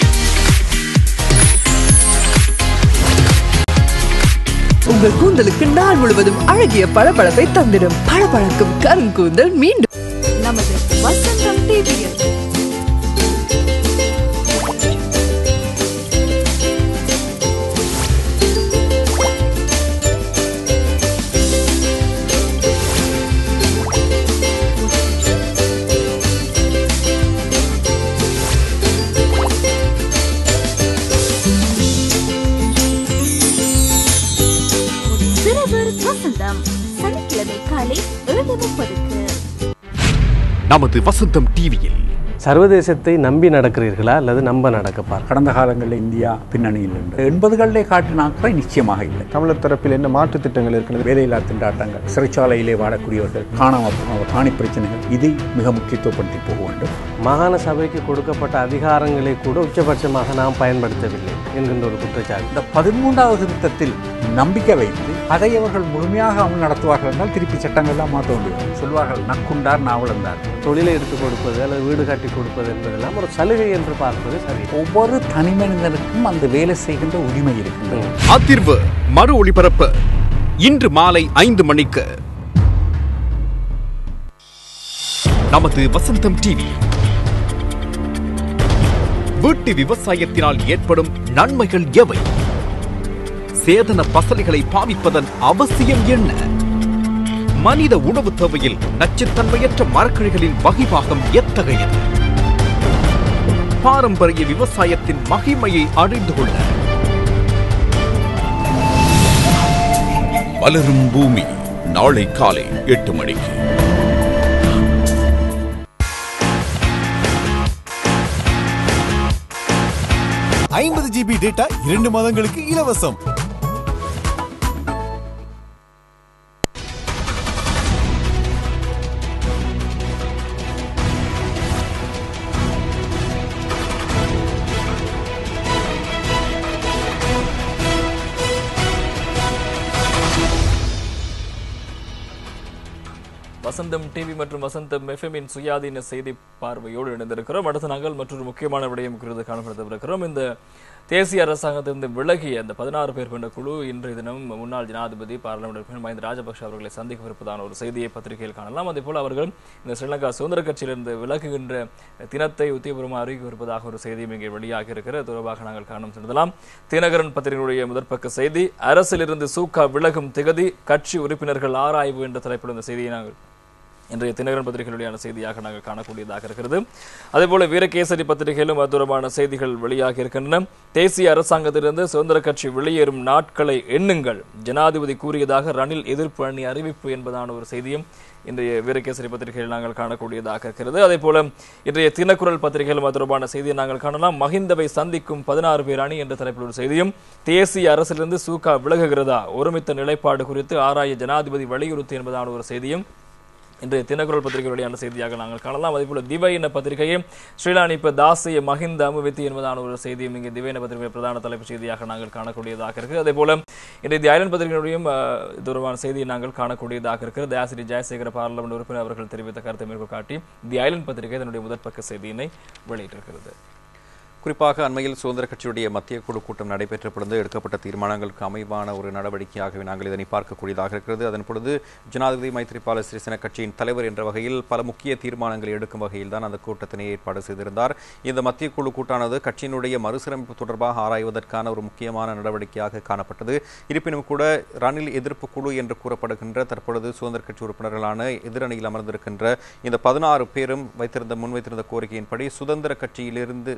உங்கள் கூந்தலுக்கு நாள் முழுவதும் அழகிய பளபளப்பை தந்திடும் பளபளக்கும் கருங்கூந்தல் மீண்டும் நமது வசந்தம் டிவியில் சிறுவர் வசந்தம் சனிக்கிழமை காலை ஏழு முப்பதுக்கு நமது வசந்தம் டிவியில் சர்வதேசத்தை நம்பி நடக்கிறீர்களா அல்லது நம்ப நடக்கப்பார் கடந்த காலங்களில் இந்தியா பின்னணியில் உண்டு எண்பதுகளிலே காட்டினாக்களை நிச்சயமாக இல்லை தமிழர் தரப்பில் என்ன மாற்று திட்டங்கள் இருக்கிறது வேலையில்லா திண்டாட்டங்கள் சிறைச்சாலையிலே வாழக்கூடியவர்கள் காணாமல் போனவர் காணி பிரச்சனைகள் இதை மிக முக்கியத்துவப்படுத்தி போக வேண்டும் மாகாண சபைக்கு கொடுக்கப்பட்ட அதிகாரங்களை கூட உச்சபட்சமாக நாம் பயன்படுத்தவில்லை என்கின்ற ஒரு குற்றச்சாட்டு இந்த பதிமூன்றாவது திருத்தத்தில் நம்பிக்கை வைத்து அதை அவர்கள் முழுமையாக அமல் நடத்துவார்கள் என்றால் திருப்பி சட்டங்கள்லாம் மாற்ற வேண்டியது சொல்வார்கள் நக்குண்டார் நாவலந்தார் தொழிலை எடுத்துக் கொடுப்பது அல்லது வீடு கட்டி கொடுப்பது என்பதெல்லாம் ஒரு சலுகை என்று பார்ப்பது சரி ஒவ்வொரு தனி மனிதனுக்கும் அந்த வேலை செய்கின்ற உரிமை இருக்கின்றது அதிர்வு மறு ஒளிபரப்பு இன்று மாலை ஐந்து மணிக்கு நமது வசந்தம் டிவி வீட்டு விவசாயத்தினால் ஏற்படும் நன்மைகள் எவை சேதன பசலைகளை பாவிப்பதன் அவசியம் என்ன மனித உணவு தேவையில் நச்சுத்தன்மையற்ற மரக்கழிகளின் வகைபாகம் எத்தகையது பாரம்பரிய விவசாயத்தின் மகிமையை அறிந்து கொள்ள மலரும் பூமி நாளை காலை எட்டு மணிக்கு ஐம்பது ஜிபி டேட்டா இரண்டு மாதங்களுக்கு இலவசம் வசந்தம் டிவி மற்றும் வசந்தம் எஃப்எம்மின் சுயாதீன செய்தி பார்வையோடு இணைந்திருக்கிறோம் அடுத்த நாங்கள் மற்றொரு முக்கியமான விடயம் குறித்து காணப்படுத்தவிருக்கிறோம் இந்த தேசிய அரசாங்கத்திலிருந்து விலகிய அந்த பதினாறு பேர் கொண்ட குழு இன்றைய தினம் முன்னாள் ஜனாதிபதி பாராளுமன்ற உறுப்பினர் மஹிந்த ராஜபக்ஷ அவர்களை சந்திக்கவிருப்பதான ஒரு செய்தியை பத்திரிகையில் காணலாம் அதே போல அவர்கள் இந்த ஸ்ரீலங்கா சுதந்திர கட்சியிலிருந்து விலகுகின்ற தினத்தை உத்தியபூர்வமாக அறிவிக்கவிருப்பதாக ஒரு செய்தியும் இங்கே வெளியாகி இருக்கிறது அது தொடர்பாக நாங்கள் காணும் சென்றலாம் தினகரன் பத்திரிகையுடைய முதற்பக்க செய்தி அரசிலிருந்து சூக்கா விலகும் திகதி கட்சி உறுப்பினர்கள் ஆராய்வு என்ற தலைப்பில் இந்த செய்தியை நாங்கள் இன்றைய தினகரன் பத்திரிகையிலுடையான செய்தியாக நாங்கள் காணக்கூடியதாக இருக்கிறது அதேபோல வீரகேசரி பத்திரிகையிலும் அது தொடர்பான செய்திகள் வெளியாகி இருக்கின்றன தேசிய அரசாங்கத்திலிருந்து சுதந்திர கட்சி வெளியேறும் நாட்களை எண்ணுங்கள் ஜனாதிபதி கூறியதாக ரணில் எதிர்ப்பு அணி அறிவிப்பு என்பதான ஒரு செய்தியும் இன்றைய வீரகேசரி பத்திரிகையில் நாங்கள் காணக்கூடியதாக இருக்கிறது அதே போல இன்றைய தினக்குரல் பத்திரிகையிலும் அது தொடர்பான செய்தியை நாங்கள் காணலாம் மஹிந்தவை சந்திக்கும் பதினாறு பேர் அணி என்ற தலைப்பில் ஒரு செய்தியும் தேசிய அரசிலிருந்து சூகா விலகுகிறதா ஒருமித்த நிலைப்பாடு குறித்து ஆராய ஜனாதிபதி வலியுறுத்தி என்பதான ஒரு செய்தியும் இன்றைய தினக்குரல் பத்திரிகை வெளியான செய்தியாக நாங்கள் காணலாம் அதே போல திவையின பத்திரிகையை ஸ்ரீலானிப்ப தாசிய மஹிந்த அமுவித்தி என்பதான ஒரு செய்தியும் இங்கே திவையின பத்திரிகை பிரதான தலைப்பு செய்தியாக நாங்கள் காணக்கூடியதாக இருக்கு அதே போல இன்றைய தி ஐலண்ட் பத்திரிகையுடையும் அஹ், இது தொடர்பான செய்தியை நாங்கள் காணக்கூடியதாக இருக்கிறது தயாசிரி ஜெயசேகர பார்லமெண்ட் உறுப்பினர் அவர்கள் தெரிவித்த கருத்தை மேற்கொள் காட்டி தி ஐலண்ட் பத்திரிகை தன்னுடைய முதற்பக்க செய்தியினை வெளியிட்டிருக்கிறது குறிப்பாக அண்மையில் சுதந்திர கட்சியுடைய மத்திய குழு கூட்டம் நடைபெற்ற பொழுது எடுக்கப்பட்ட தீர்மானங்களுக்கு அமைவான ஒரு நடவடிக்கையாகவே நாங்கள் இதனை பார்க்கக்கூடியதாக இருக்கிறது அதன் பொழுது ஜனாதிபதி மைத்ரிபால சிறிசேன கட்சியின் தலைவர் என்ற வகையில் பல முக்கிய தீர்மானங்களை எடுக்கும் வகையில் தான் அந்த கூட்டத்தினை ஏற்பாடு செய்திருந்தார் இந்த மத்திய குழு கூட்டானது கட்சியினுடைய மறுசீரமைப்பு தொடர்பாக ஆராய்வதற்கான ஒரு முக்கியமான நடவடிக்கையாக காணப்பட்டது இருப்பினும் கூட ரணில் எதிர்ப்பு குழு என்று கூறப்படுகின்ற தற்பொழுது சுதந்திர கட்சி உறுப்பினர்களான எதிரணியில் அமர்ந்திருக்கின்ற இந்த பதினாறு பேரும் வைத்திருந்த முன்வைத்திருந்த கோரிக்கையின்படி சுதந்திர கட்சியிலிருந்து சுதந்திர கட்சி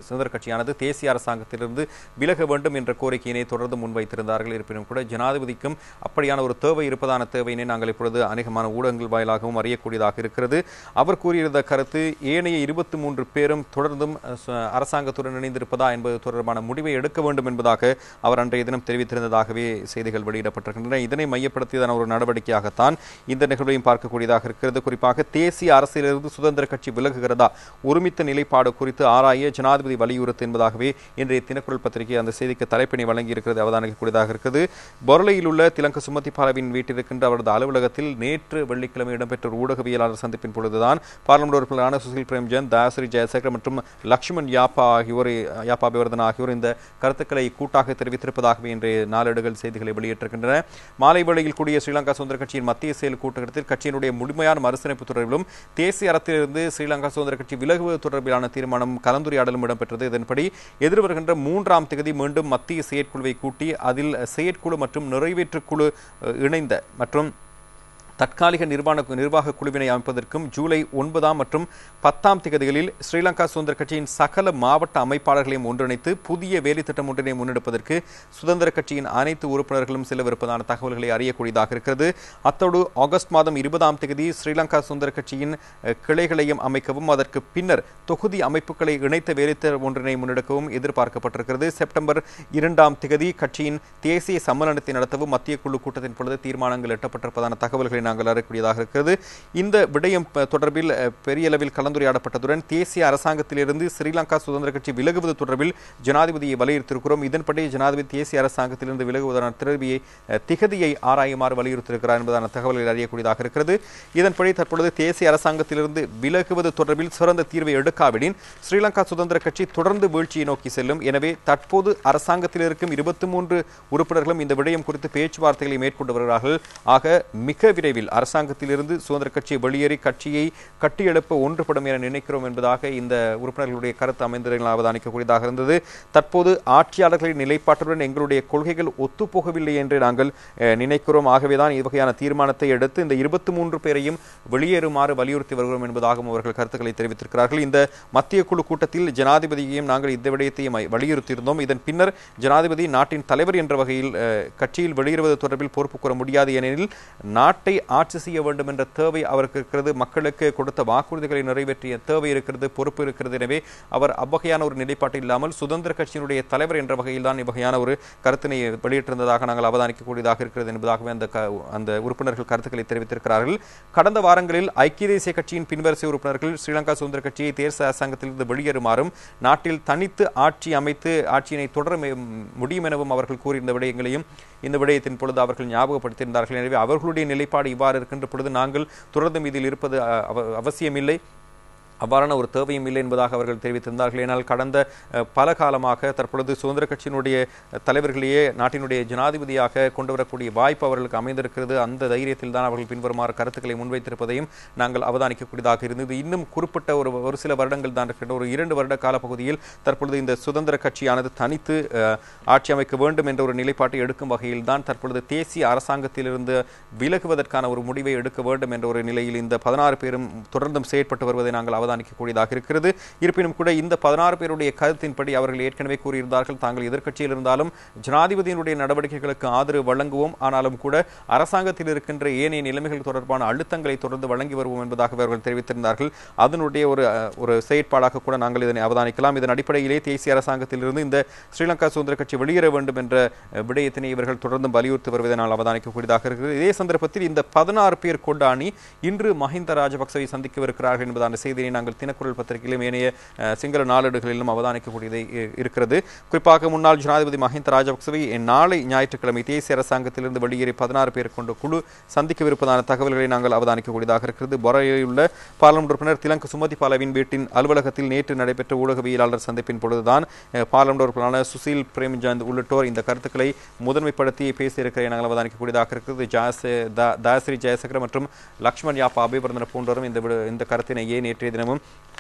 கட்சியானது தேசிய அரசாங்கத்திலிருந்து விலக வேண்டும் என்ற கோரிக்கையினை தொடர்ந்து முன்வைத்திருந்தார்கள் இருப்பினும் கூட ஜனாதிபதிக்கும் அப்படியான ஒரு தேவை இருப்பதான தேவையினை நாங்கள் இப்பொழுது அநேகமான ஊடகங்கள் வாயிலாகவும் அறியக்கூடியதாக இருக்கிறது அவர் கூறியிருந்த கருத்து ஏனைய இருபத்தி மூன்று பேரும் தொடர்ந்தும் அஹ், ச- அரசாங்கத்துடன் இணைந்திருப்பதா என்பது தொடர்பான முடிவை எடுக்க வேண்டும் என்பதாக அவர் அன்றைய தினம் தெரிவித்திருந்ததாகவே செய்திகள் வெளியிடப்பட்டிருக்கின்றன இதனை மையப்படுத்தியதான ஒரு நடவடிக்கையாகத்தான் இந்த நிகழ்வையும் பார்க்கக்கூடியதாக இருக்கிறது குறிப்பாக தேசிய அரசியலிருந்து சுதந்திர கட்சி விலகுகிறதா ஒருமித்த நிலைப்பாடு குறித்து ஆராய ஜனாதிபதி வலியுறுத்து என்பதாகவே இன்றைய தினக்குரல் பத்திரிகை அந்த செய்திக்கு தலைப்பினை வழங்கியிருக்கிறது அவதானிக்கக்கூடியதாக இருக்கிறது பொருளையில் உள்ள திலங்க சுமதிபாலவின் வீட்டில் இருக்கின்ற அவரது அலுவலகத்தில் நேற்று வெள்ளிக்கிழமை இடம்பெற்ற ஒரு ஊடகவியலாளர் சந்திப்பின் பொழுதுதான் பார்லிமெண்ட் உறுப்பினரான சுசில் பிரேம்ஜன் தயாசிரி ஜெயசேகர் மற்றும் லக்ஷ்மண் யாப்பா ஆகியோர் யாப்பா அபிவர்தன் ஆகியோர் இந்த கருத்துக்களை கூட்டாக தெரிவித்திருப்பதாகவே இன்றைய நாளேடுகள் செய்திகளை வெளியிட்டிருக்கின்றன மாலை வேளையில் கூடிய ஸ்ரீலங்கா சுதந்திர கட்சியின் மத்திய செயல் கூட்டத்தில் கட்சியினுடைய முழுமையான மறுசீரமைப்பு தொடர்பிலும் தேசிய அரசிலிருந்து ஸ்ரீலங்கா சுதந்திர கட்சி விலகுவது தொடர்பிலான தீர்மானம் கலந்துரையாடலும் இடம்பெற்றது இதன்படி எதிர்வருகின்ற மூன்றாம் தேதி மீண்டும் மத்திய செயற்குழுவை கூட்டி அதில் செயற்குழு மற்றும் நிறைவேற்று குழு அஹ், இணைந்த மற்றும் தற்காலிக நிர்வாண நிர்வாக குழுவினை அமைப்பதற்கும் ஜூலை ஒன்பதாம் மற்றும் பத்தாம் திகதிகளில் ஸ்ரீலங்கா சுதந்திர கட்சியின் சகல மாவட்ட அமைப்பாளர்களையும் ஒன்றிணைத்து புதிய வேலை திட்டம் ஒன்றினை முன்னெடுப்பதற்கு சுதந்திர கட்சியின் அனைத்து உறுப்பினர்களும் செல்லவிருப்பதான தகவல்களை அறியக்கூடியதாக இருக்கிறது அத்தோடு ஆகஸ்ட் மாதம் இருபதாம் தேதி ஸ்ரீலங்கா சுதந்திர கட்சியின் அஹ், கிளைகளையும் அமைக்கவும் அதற்கு பின்னர் தொகுதி அமைப்புகளை இணைத்த வேலைத்திட்டம் ஒன்றினை முன்னெடுக்கவும் எதிர்பார்க்கப்பட்டிருக்கிறது செப்டம்பர் இரண்டாம் திகதி கட்சியின் தேசிய சம்மேளனத்தை நடத்தவும் மத்திய குழு கூட்டத்தின் பொழுது தீர்மானங்கள் எட்டப்பட்டிருப்பதான தகவல்களை நாங்கள் அறியக்கூடியதாக இருக்கிறது இந்த விடயம் ப- தொடர்பில் அஹ், பெரிய அளவில் கலந்துரையாடப்பட்டதுடன் தேசிய அரசாங்கத்திலிருந்து ஸ்ரீலங்கா சுதந்திர கட்சி விலகுவது தொடர்பில் ஜனாதிபதியை வலியுறுத்தியிருக்கிறோம் இதன்படி ஜனாதிபதி தேசிய அரசாங்கத்திலிருந்து விலகுவதான திறவியை அஹ், திகதியை ஆராயுமாறு வலியுறுத்தியிருக்கிறார் என்பதான தகவல்கள் அறியக்கூடியதாக இருக்கிறது இதன்படி தற்பொழுது தேசிய அரசாங்கத்திலிருந்து விலகுவது தொடர்பில் சிறந்த தீர்வை எடுக்காவிடின் ஸ்ரீலங்கா சுதந்திர கட்சி தொடர்ந்து வீழ்ச்சியை நோக்கி செல்லும் எனவே தற்போது அரசாங்கத்தில் இருக்கும் இருபத்தி மூன்று உறுப்பினர்களும் இந்த விடயம் குறித்து பேச்சுவார்த்தைகளை மேற்கொண்டு வருகிறார்கள் ஆக மிக விரைவில் அரசாங்கத்திலிருந்து சுதந்திர கட்சி வெளியேறி கட்சியை கட்டியெழுப்ப ஒன்றுபடும் என நினைக்கிறோம் என்பதாக இந்த உறுப்பினர்களுடைய கருத்து அமைந்திருங்கள் அவதானிக்கக்கூடியதாக இருந்தது தற்போது ஆட்சியாளர்களின் நிலைப்பாட்டுடன் எங்களுடைய கொள்கைகள் ஒத்துப்போகவில்லை என்று நாங்கள் அஹ், நினைக்கிறோம் ஆகவேதான் இவ்வகையான தீர்மானத்தை எடுத்து இந்த இருபத்தி மூன்று பேரையும் வெளியேறுமாறு வலியுறுத்தி வருகிறோம் என்பதாகவும் அவர்கள் கருத்துக்களை தெரிவித்திருக்கிறார்கள் இந்த மத்திய குழு கூட்டத்தில் ஜனாதிபதியையும் நாங்கள் இந்த விடயத்தையும் வலியுறுத்தியிருந்தோம் இதன் பின்னர் ஜனாதிபதி நாட்டின் தலைவர் என்ற வகையில் அஹ், கட்சியில் வெளியேறுவது தொடர்பில் பொறுப்பு கூற முடியாது ஏனெனில் நாட்டை ஆட்சி செய்ய வேண்டும் என்ற தேவை அவருக்கு இருக்கிறது மக்களுக்கு கொடுத்த வாக்குறுதிகளை நிறைவேற்றிய தேவை இருக்கிறது பொறுப்பு இருக்கிறது எனவே அவர் அவ்வகையான ஒரு நிலைப்பாட்டு இல்லாமல் சுதந்திர கட்சியினுடைய தலைவர் என்ற வகையில் தான் இவ்வகையான ஒரு கருத்தினை வெளியிட்டிருந்ததாக நாங்கள் அவதானிக்கக்கூடியதாக இருக்கிறது என்பதாகவே அந்த க- அந்த உறுப்பினர்கள் கருத்துக்களை தெரிவித்திருக்கிறார்கள் கடந்த வாரங்களில் ஐக்கிய தேசிய கட்சியின் பின்வரிசை உறுப்பினர்கள் ஸ்ரீலங்கா சுதந்திர கட்சியை தேசிய அரசாங்கத்திலிருந்து வெளியேறுமாறும் நாட்டில் தனித்து ஆட்சி அமைத்து ஆட்சியினை தொடர மே- முடியும் எனவும் அவர்கள் கூறியிருந்த விடயங்களையும் இந்த விடயத்தின் பொழுது அவர்கள் ஞாபகப்படுத்தியிருந்தார்கள் எனவே அவர்களுடைய நிலைப்பாடு இவ்வாறு இருக்கின்ற பொழுது நாங்கள் தொடர்ந்தும் இதில் இருப்பது அ, அவ- அவசியமில்லை அவ்வாறான ஒரு தேவையும் இல்லை என்பதாக அவர்கள் தெரிவித்திருந்தார்கள் ஏனால் கடந்த அஹ், பல காலமாக தற்பொழுது சுதந்திர கட்சியினுடைய அஹ், தலைவர்களையே நாட்டினுடைய ஜனாதிபதியாக கொண்டு வரக்கூடிய வாய்ப்பு அவர்களுக்கு அமைந்திருக்கிறது அந்த தைரியத்தில் தான் அவர்கள் பின்வருமாறு கருத்துக்களை முன்வைத்திருப்பதையும் நாங்கள் அவதானிக்கக்கூடியதாக இருந்தது இன்னும் குறிப்பிட்ட ஒரு ஒரு சில வருடங்கள் தான் இருக்கின்ற ஒரு இரண்டு வருட காலப்பகுதியில் தற்பொழுது இந்த சுதந்திர கட்சியானது தனித்து அஹ், ஆட்சி அமைக்க வேண்டும் என்ற ஒரு நிலைப்பாட்டை எடுக்கும் வகையில் தான் தற்பொழுது தேசிய அரசாங்கத்திலிருந்து விலகுவதற்கான ஒரு முடிவை எடுக்க வேண்டும் என்ற ஒரு நிலையில் இந்த பதினாறு பேரும் தொடர்ந்தும் செயற்பட்டு வருவதை நாங்கள் அவதானிக்கக்கூடியதாக இருக்கிறது இருப்பினும் கூட இந்த பதினாறு பேருடைய கருத்தின்படி அவர்கள் ஏற்கனவே கூறியிருந்தார்கள் தாங்கள் எதிர்க்கட்சியில் இருந்தாலும் ஜனாதிபதியினுடைய நடவடிக்கைகளுக்கு ஆதரவு வழங்குவோம் ஆனாலும் கூட அரசாங்கத்தில் இருக்கின்ற ஏனைய நிலைமைகள் தொடர்பான அழுத்தங்களை தொடர்ந்து வழங்கி வருவோம் என்பதாக அவர்கள் தெரிவித்திருந்தார்கள் அதனுடைய ஒரு அஹ், ஒரு செயற்பாடாக கூட நாங்கள் இதனை அவதானிக்கலாம் இதன் அடிப்படையிலே தேசிய அரசாங்கத்திலிருந்து இந்த ஸ்ரீலங்கா சுதந்திர கட்சி வெளியேற வேண்டும் என்ற அஹ், விடயத்தினை இவர்கள் தொடர்ந்து வலியுறுத்தி வருவதை நான் அவதானிக்கக்கூடியதாக இருக்கிறது இதே சந்தர்ப்பத்தில் இந்த பதினாறு பேர் கொண்ட அணி இன்று மஹிந்த ராஜபக்சவை சந்திக்கவிருக்கிறார்கள் என்பதான செய்தியை நாங்கள் தினக்குரல் பத்திரிகையிலும் ஏனைய அஹ், சிங்கள நாளேடுகளிலும் அவதானிக்கக்கூடியதை இ- இருக்கிறது குறிப்பாக முன்னாள் ஜனாதிபதி மஹிந்த ராஜபக்சவை நாளை ஞாயிற்றுக்கிழமை தேசிய அரசாங்கத்திலிருந்து வெளியேறி பதினாறு பேர் கொண்ட குழு சந்திக்கவிருப்பதான தகவல்களை நாங்கள் அவதானிக்கக்கூடியதாக இருக்கிறது பொறையில் உள்ள பார்லிமெண்ட் உறுப்பினர் திலங்கு சுமதி பாலவின் வீட்டின் அலுவலகத்தில் நேற்று நடைபெற்ற ஊடகவியலாளர் சந்திப்பின் பொழுதுதான் அஹ், பார்லிமெண்ட் உறுப்பினரான சுசில் பிரேம்சந்த் உள்ளிட்டோர் இந்த கருத்துக்களை முதன்மைப்படுத்தி பேசியிருக்கிற நாங்கள் அவதானிக்கக்கூடியதாக இருக்கிறது ஜாஸ் த- தாஸ்ரீ ஜெயசேகர மற்றும் லக்ஷ்மண் யாப்பா அபிவர்தன போன்றோரும் இந்த விட- இந்த கருத்தினையே நேற்றைய தினமும்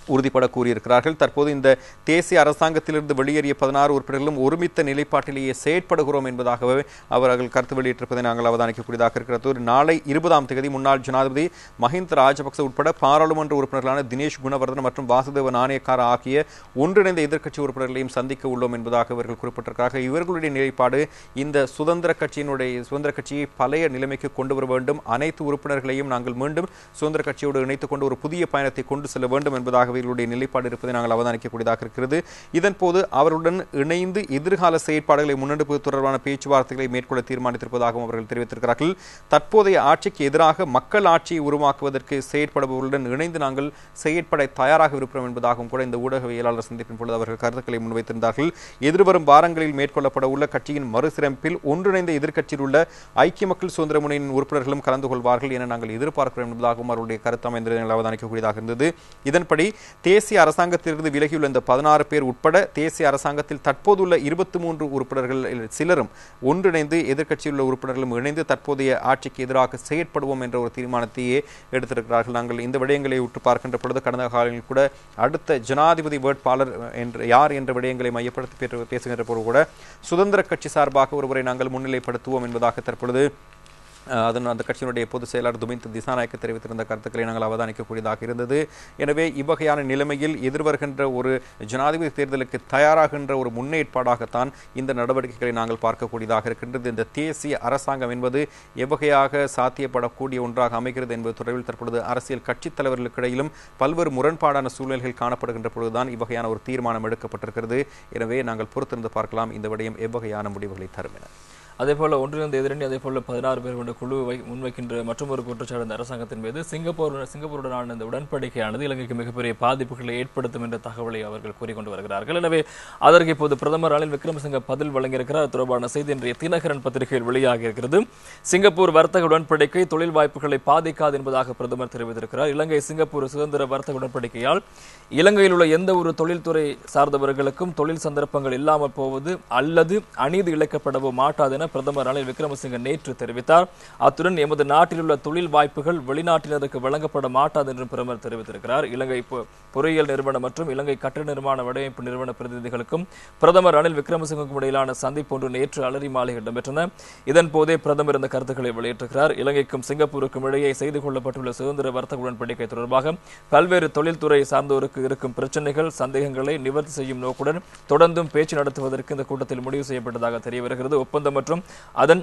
உறுதிப்பட கூறியிருக்கிறார்கள் தற்போது இந்த தேசிய அரசாங்கத்திலிருந்து வெளியேறிய பதினாறு உறுப்பினர்களும் ஒருமித்த நிலைப்பாட்டிலேயே செயற்படுகிறோம் என்பதாகவே அவர்கள் கருத்து வெளியிட்டிருப்பதை நாங்கள் அவதானிக்கக்கூடியதாக இருக்கிறது ஒரு நாளை இருபதாம் தேதி முன்னாள் ஜனாதிபதி மஹிந்த ராஜபக்ச உட்பட பாராளுமன்ற உறுப்பினர்களான தினேஷ் குணவர்தன் மற்றும் வாசுதேவ நாணயக்கார ஆகிய ஒன்றிணைந்த எதிர்க்கட்சி உறுப்பினர்களையும் சந்திக்க உள்ளோம் என்பதாக இவர்கள் குறிப்பிட்டிருக்கிறார்கள் இவர்களுடைய நிலைப்பாடு இந்த சுதந்திர கட்சியினுடைய சுதந்திர கட்சியை பழைய நிலைமைக்கு கொண்டு வர வேண்டும் அனைத்து உறுப்பினர்களையும் நாங்கள் மீண்டும் சுதந்திர கட்சியோடு இணைத்துக் கொண்டு ஒரு புதிய பயணத்தை கொண்டு செல்ல வேண்டும் என்பதாக இவர்களுடைய நிலைப்பாடு இருப்பதை நாங்கள் அவதானிக்கக்கூடியதாக இருக்கிறது இதன் போது அவருடன் இணைந்து எதிர்கால செயற்பாடுகளை முன்னெடுப்பது தொடர்பான பேச்சுவார்த்தைகளை மேற்கொள்ள தீர்மானித்திருப்பதாகவும் அவர்கள் தெரிவித்திருக்கிறார்கள் தற்போதைய ஆட்சிக்கு எதிராக மக்கள் ஆட்சியை உருவாக்குவதற்கு செயற்படுபவர்களுடன் இணைந்து நாங்கள் செயற்பட தயாராக இருக்கிறோம் என்பதாகவும் கூட இந்த ஊடகவியலாளர் சந்திப்பின் பொழுது அவர்கள் கருத்துக்களை முன்வைத்திருந்தார்கள் எதிர்வரும் வாரங்களில் மேற்கொள்ளப்பட உள்ள கட்சியின் மறுசீரமைப்பில் ஒன்றிணைந்த எதிர்க்கட்சியில் உள்ள ஐக்கிய மக்கள் சுதந்திர முன்னணியின் உறுப்பினர்களும் கலந்து கொள்வார்கள் என நாங்கள் எதிர்பார்க்கிறோம் என்பதாகவும் அவருடைய கருத்து அமைந்திருந்ததை நாங்கள் அவதானிக்கக்கூடியதாக இருந்தது இதன்படி தேசிய அரசாங்கத்திலிருந்து விலகியுள்ள இந்த பதினாறு பேர் உட்பட தேசிய அரசாங்கத்தில் தற்போதுள்ள இருபத்தி மூன்று உறுப்பினர்கள் சிலரும் ஒன்றிணைந்து எதிர்க்கட்சியில் உள்ள உறுப்பினர்களும் இணைந்து தற்போதைய ஆட்சிக்கு எதிராக செயற்படுவோம் என்ற ஒரு தீர்மானத்தையே எடுத்திருக்கிறார்கள் நாங்கள் இந்த விடயங்களை உற்று பார்க்கின்ற பொழுது கடந்த காலங்களில் கூட அடுத்த ஜனாதிபதி வேட்பாளர் என்ற யார் என்ற விடயங்களை மையப்படுத்தி பேச- பேசுகின்ற பொழுது கூட சுதந்திர கட்சி சார்பாக ஒருவரை நாங்கள் முன்னிலைப்படுத்துவோம் என்பதாக தற்பொழுது அஹ், அதன் அந்த கட்சியினுடைய பொதுச் செயலாளர் துமிந்த் திசாநாயக்க தெரிவித்திருந்த கருத்துக்களை நாங்கள் அவதானிக்கக்கூடியதாக இருந்தது எனவே இவ்வகையான நிலைமையில் எதிர்வருகின்ற ஒரு ஜனாதிபதி தேர்தலுக்கு தயாராகின்ற ஒரு முன்னேற்பாடாகத்தான் இந்த நடவடிக்கைகளை நாங்கள் பார்க்கக்கூடியதாக இருக்கின்றது இந்த தேசிய அரசாங்கம் என்பது எவ்வகையாக சாத்தியப்படக்கூடிய ஒன்றாக அமைகிறது என்பது தொடர்பில் தற்பொழுது அரசியல் கட்சித் தலைவர்களுக்கு இடையிலும் பல்வேறு முரண்பாடான சூழ்நிலைகள் காணப்படுகின்ற பொழுதுதான் இவ்வகையான ஒரு தீர்மானம் எடுக்கப்பட்டிருக்கிறது எனவே நாங்கள் பொறுத்திருந்து பார்க்கலாம் இந்த விடயம் எவ்வகையான முடிவுகளை தரும் என அதே போல ஒன்றிணைந்த எதிரணி அதே போல பதினாறு பேர் கொண்ட குழு வை- முன்வைக்கின்ற மற்றொரு குற்றச்சாட்டு இந்த அரசாங்கத்தின் மீது சிங்கப்பூர் சிங்கப்பூருடனான இந்த உடன்படிக்கையானது இலங்கைக்கு மிகப்பெரிய பாதிப்புகளை ஏற்படுத்தும் என்ற தகவலை அவர்கள் கூறிக்கொண்டு வருகிறார்கள் எனவே அதற்கு இப்போது பிரதமர் ரணில் விக்ரமசிங்க பதில் வழங்கியிருக்கிறார் அது தொடர்பான செய்தி இன்றைய தினகரன் பத்திரிகையில் வெளியாகி இருக்கிறது சிங்கப்பூர் வர்த்தக உடன்படிக்கை தொழில் வாய்ப்புகளை பாதிக்காது என்பதாக பிரதமர் தெரிவித்திருக்கிறார் இலங்கை சிங்கப்பூர் சுதந்திர வர்த்தக உடன்படிக்கையால் இலங்கையில் உள்ள எந்த ஒரு தொழில்துறை சார்ந்தவர்களுக்கும் தொழில் சந்தர்ப்பங்கள் இல்லாமல் போவது அல்லது அநீதி இழைக்கப்படவோ மாட்டாது என பிரதமர் ரணில் விக்ரமசிங்க நேற்று தெரிவித்தார் அத்துடன் எமது நாட்டில் உள்ள தொழில் வாய்ப்புகள் வெளிநாட்டினருக்கு வழங்கப்பட மாட்டாது என்றும் பிரதமர் தெரிவித்திருக்கிறார் இலங்கை பொ- பொறியியல் நிறுவனம் மற்றும் இலங்கை கட்டிட நிர்மாண வடிவமைப்பு நிறுவன பிரதிநிதிகளுக்கும் பிரதமர் ரணில் விக்ரமசிங்கக்கும் இடையிலான சந்திப்பு ஒன்று நேற்று அலரி மாலையில் இடம்பெற்றன இதன் போதே பிரதமர் இந்த கருத்துக்களை வெளியிட்டிருக்கிறார் இலங்கைக்கும் சிங்கப்பூருக்கும் இடையே செய்து கொள்ளப்பட்டுள்ள சுதந்திர வர்த்தக உடன்படிக்கை தொடர்பாக பல்வேறு தொழில்துறை சார்ந்தோருக்கு இருக்கும் பிரச்சனைகள் சந்தேகங்களை நிவர்த்தி செய்யும் நோக்குடன் தொடர்ந்தும் பேச்சு நடத்துவதற்கு இந்த கூட்டத்தில் முடிவு செய்யப்பட்டதாக தெரிய வருகிறது ஒப்பந்தம் மற்றும் அதன்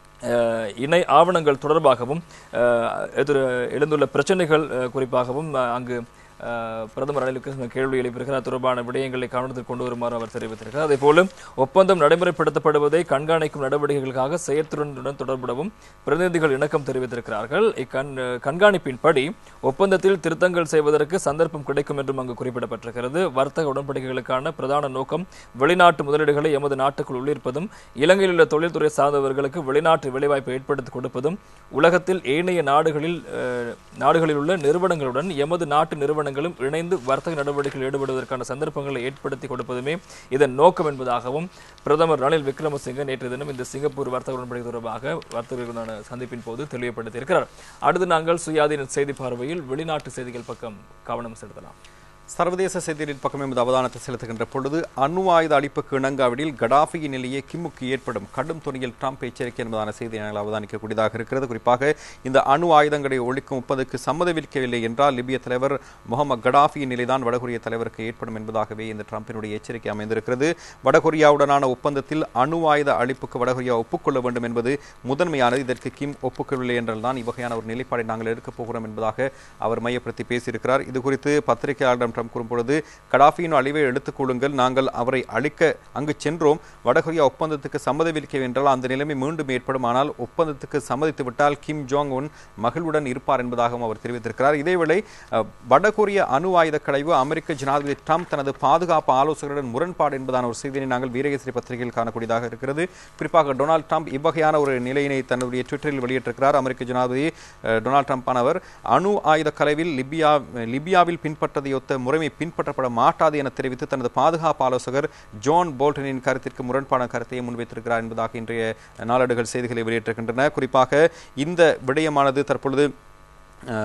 அஹ், இணை ஆவணங்கள் தொடர்பாகவும் அஹ், எதிர் எழுந்துள்ள பிரச்சனைகள் அஹ், குறிப்பாகவும் அஹ், அங்கு அஹ், பிரதமர் ரணில் விக்ரமசிங்க கேள்வி எழுப்பியிருக்கிறார் அது தொடர்பான விடயங்களை கவனத்தில் கொண்டு வருமாறு அவர் தெரிவித்திருக்கிறார் அதே போல ஒப்பந்தம் நடைமுறைப்படுத்தப்படுவதை கண்காணிக்கும் நடவடிக்கைகளுக்காக செயற்திறனுடன் தொடர்புடவும் பிரதிநிதிகள் இணக்கம் தெரிவித்திருக்கிறார்கள் இக்கண் கண்காணிப்பின்படி ஒப்பந்தத்தில் திருத்தங்கள் செய்வதற்கு சந்தர்ப்பம் கிடைக்கும் என்றும் அங்கு குறிப்பிடப்பட்டிருக்கிறது வர்த்தக உடன்படிக்கைகளுக்கான பிரதான நோக்கம் வெளிநாட்டு முதலீடுகளை எமது நாட்டுக்குள் உள்ளிருப்பதும் இலங்கையில் உள்ள தொழில்துறை சார்ந்தவர்களுக்கு வெளிநாட்டு வேலைவாய்ப்பை ஏற்படுத்தி கொடுப்பதும் உலகத்தில் ஏனைய நாடுகளில் அஹ், நாடுகளில் உள்ள நிறுவனங்களுடன் எமது நாட்டு நிறுவனங்களும் இணைந்து வர்த்தக நடவடிக்கையில் ஈடுபடுவதற்கான சந்தர்ப்பங்களை ஏற்படுத்தி கொடுப்பதுமே இதன் நோக்கம் என்பதாகவும் பிரதமர் ரணில் விக்ரமசிங்க நேற்று தினம் இந்த சிங்கப்பூர் வர்த்தக உடன்படிக்கை தொடர்பாக வர்த்தகர்களுடனான சந்திப்பின் போது தெளிவுபடுத்தியிருக்கிறார் அடுத்து நாங்கள் சுயாதீன செய்தி பார்வையில் வெளிநாட்டு செய்திகள் பக்கம் கவனம் செலுத்தலாம் சர்வதேச செய்திகளின் பக்கம் எமது அவதானத்தை செலுத்துகின்ற பொழுது அணு ஆயுத அளிப்புக்கு இணங்காவிடில் கடாஃபியின் நிலையே கிம்முக்கு ஏற்படும் கடும் துணியில் ட்ரம்ப் எச்சரிக்கை என்பதான செய்தியை நாங்கள் அவதானிக்கக்கூடியதாக இருக்கிறது குறிப்பாக இந்த அணு ஆயுதங்களை ஒழிக்கும் ஒப்பந்தத்துக்கு சம்மதவிக்கவில்லை என்றால் லிபிய தலைவர் முகமது கடாஃபியின் நிலைதான் வடகொரிய தலைவருக்கு ஏற்படும் என்பதாகவே இந்த ட்ரம்பினுடைய எச்சரிக்கை அமைந்திருக்கிறது வடகொரியாவுடனான ஒப்பந்தத்தில் அணு ஆயுத அளிப்புக்கு வடகொரியா ஒப்புக்கொள்ள வேண்டும் என்பது முதன்மையானது இதற்கு கிம் ஒப்புக்கொள்ளவில்லை என்றால் தான் இவ்வகையான ஒரு நிலைப்பாடை நாங்கள் எடுக்கப் போகிறோம் என்பதாக அவர் மையப்படுத்தி பேசியிருக்கிறார் இது குறித்து பத்திரிகையாளரிடம் ட்ரம்ப் கூறும்பொழுது கடாஃபியின் அழிவை எடுத்துக் கொள்ளுங்கள் நாங்கள் அவரை அழிக்க அங்கு சென்றோம் வடகொரியா ஒப்பந்தத்துக்கு சம்மதவில்லை என்றால் அந்த நிலைமை மீண்டும் ஏற்படும் ஆனால் ஒப்பந்தத்துக்கு சம்மதித்து விட்டால் கிம் ஜோங் உன் மகளுடன் இருப்பார் என்பதாகவும் அவர் தெரிவித்திருக்கிறார் இதேவேளை அஹ், வடகொரிய அணு ஆயுத களைவு அமெரிக்க ஜனாதிபதி ட்ரம்ப் தனது பாதுகாப்பு ஆலோசகருடன் முரண்பாடு என்பதான ஒரு செய்தியை நாங்கள் வீரகேசரி பத்திரிகையில் காணக்கூடியதாக இருக்கிறது குறிப்பாக டொனால்ட் ட்ரம்ப் இவ்வகையான ஒரு நிலையினை தன்னுடைய ட்விட்டரில் வெளியிட்டிருக்கிறார் அமெரிக்க ஜனாதிபதி அஹ், டொனால்ட் ட்ரம்ப் ஆனவர் அணு ஆயுத கலைவில் லிபியா லிபியாவில் பின்பற்றதையொத்த முறைமை பின்பற்றப்பட மாட்டாது என தெரிவித்து தனது பாதுகாப்பு ஆலோசகர் ஜான் போல்டனின் கருத்திற்கு முரண்பான கருத்தை முன்வைத்திருக்கிறார் என்பதாக இன்றைய நாளேடுகள் செய்திகளை வெளியிட்டிருக்கின்றன குறிப்பாக இந்த விடயமானது தற்பொழுது அஹ்,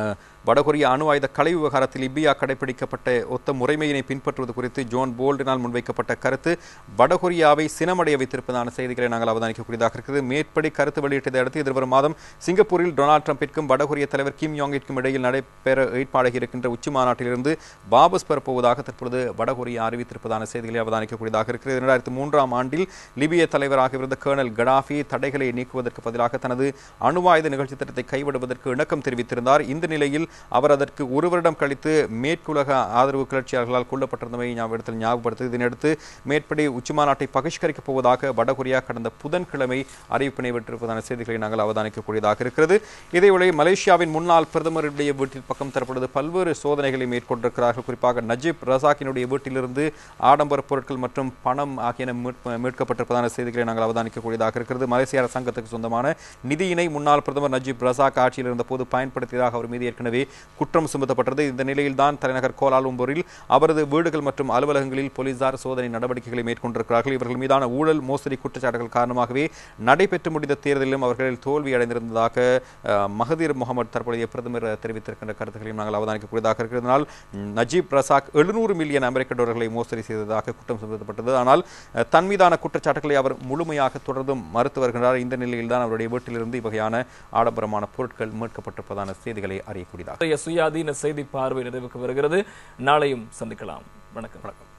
வடகொரிய அணு ஆயுத கலை விவகாரத்தில் லிபியா கடைபிடிக்கப்பட்ட ஒத்த முறைமையினை பின்பற்றுவது குறித்து ஜோன் போல்டினால் முன்வைக்கப்பட்ட கருத்து வடகொரியாவை சினமடைய வைத்திருப்பதான செய்திகளை நாங்கள் அவதானிக்கக்கூடியதாக இருக்கிறது மேற்படி கருத்து வெளியிட்டதை அடுத்து எதிர்வரும் மாதம் சிங்கப்பூரில் டொனால்ட் ட்ரம்பிற்கும் வடகொரிய தலைவர் கிம் யோங்கிற்கும் இடையில் நடைபெற ஏற்பாடாகி இருக்கின்ற உச்சி மாநாட்டிலிருந்து வாபஸ் பெறப்போவதாக தற்பொழுது வடகொரியா அறிவித்திருப்பதான செய்திகளை அவதானிக்கக்கூடியதாக இருக்கிறது இரண்டாயிரத்தி மூன்றாம் ஆண்டில் லிபிய தலைவராக இருந்த கேர்னல் கடாஃபி தடைகளை நீக்குவதற்கு பதிலாக தனது அணுவாயுத நிகழ்ச்சி திட்டத்தை கைவிடுவதற்கு இணக்கம் தெரிவித்திருந்தார் இந்த நிலையில் அவர் அதற்கு ஒரு வருடம் கழித்து மேற்குலக ஆதரவு கிளர்ச்சியாளர்களால் கொல்லப்பட்டிருந்தமை ஞாபகத்தில் ஞாபகப்படுத்து இதனையடுத்து மேற்படி உச்சி மாநாட்டை பகிஷ்கரிக்கப் போவதாக வடகொரியா கடந்த புதன்கிழமை அறிவிப்பினை விட்டிருப்பதான செய்திகளை நாங்கள் அவதானிக்கக்கூடியதாக இருக்கிறது இதேவேளை மலேசியாவின் முன்னாள் பிரதமருடைய வீட்டில் பக்கம் தரப்படுவது பல்வேறு சோதனைகளை மேற்கொண்டிருக்கிறார்கள் குறிப்பாக நஜீப் ரசாக்கினுடைய வீட்டிலிருந்து ஆடம்பர பொருட்கள் மற்றும் பணம் ஆகியன மீட்ப- மீட்கப்பட்டிருப்பதான செய்திகளை நாங்கள் அவதானிக்கக்கூடியதாக இருக்கிறது மலேசிய அரசாங்கத்துக்கு சொந்தமான நிதியினை முன்னாள் பிரதமர் நஜீப் ரசாக் ஆட்சியில் இருந்தபோது பயன்படுத்தியதாக அவர் மீது ஏற்கனவே குற்றம் சுமத்தப்பட்டது இந்த நிலையில்தான் தலைநகர் கோலாலும்பூரில் அவரது வீடுகள் மற்றும் அலுவலகங்களில் போலீசார் சோதனை நடவடிக்கைகளை மேற்கொண்டிருக்கிறார்கள் இவர்கள் மீதான ஊழல் மோசடி குற்றச்சாட்டுகள் காரணமாகவே நடைபெற்று முடிந்த தேர்தலிலும் அவர்கள் தோல்வி அடைந்திருந்ததாக அஹ், மகதீர் முகமது தற்போதைய பிரதமர் தெரிவித்திருக்கின்ற கருத்துக்களையும் நாங்கள் அவதானிக்கக்கூடியதாக இருக்கிறதுனால் நஜீப் ரசாக் எழுநூறு மில்லியன் அமெரிக்க டாலர்களை மோசடி செய்ததாக குற்றம் சுமத்தப்பட்டது ஆனால் அஹ், தன் மீதான குற்றச்சாட்டுகளை அவர் முழுமையாக தொடர்ந்தும் மறுத்து வருகிறார் இந்த நிலையில்தான் அவருடைய வீட்டிலிருந்து இவ்வகையான ஆடம்பரமான பொருட்கள் மீட்கப்பட்டிருப்பதான செய்திகளை அறியக்கூடியதாக இன்றைய சுயாதீன செய்தி பார்வை நிறைவுக்கு வருகிறது நாளையும் சந்திக்கலாம் வணக்கம் வணக்கம்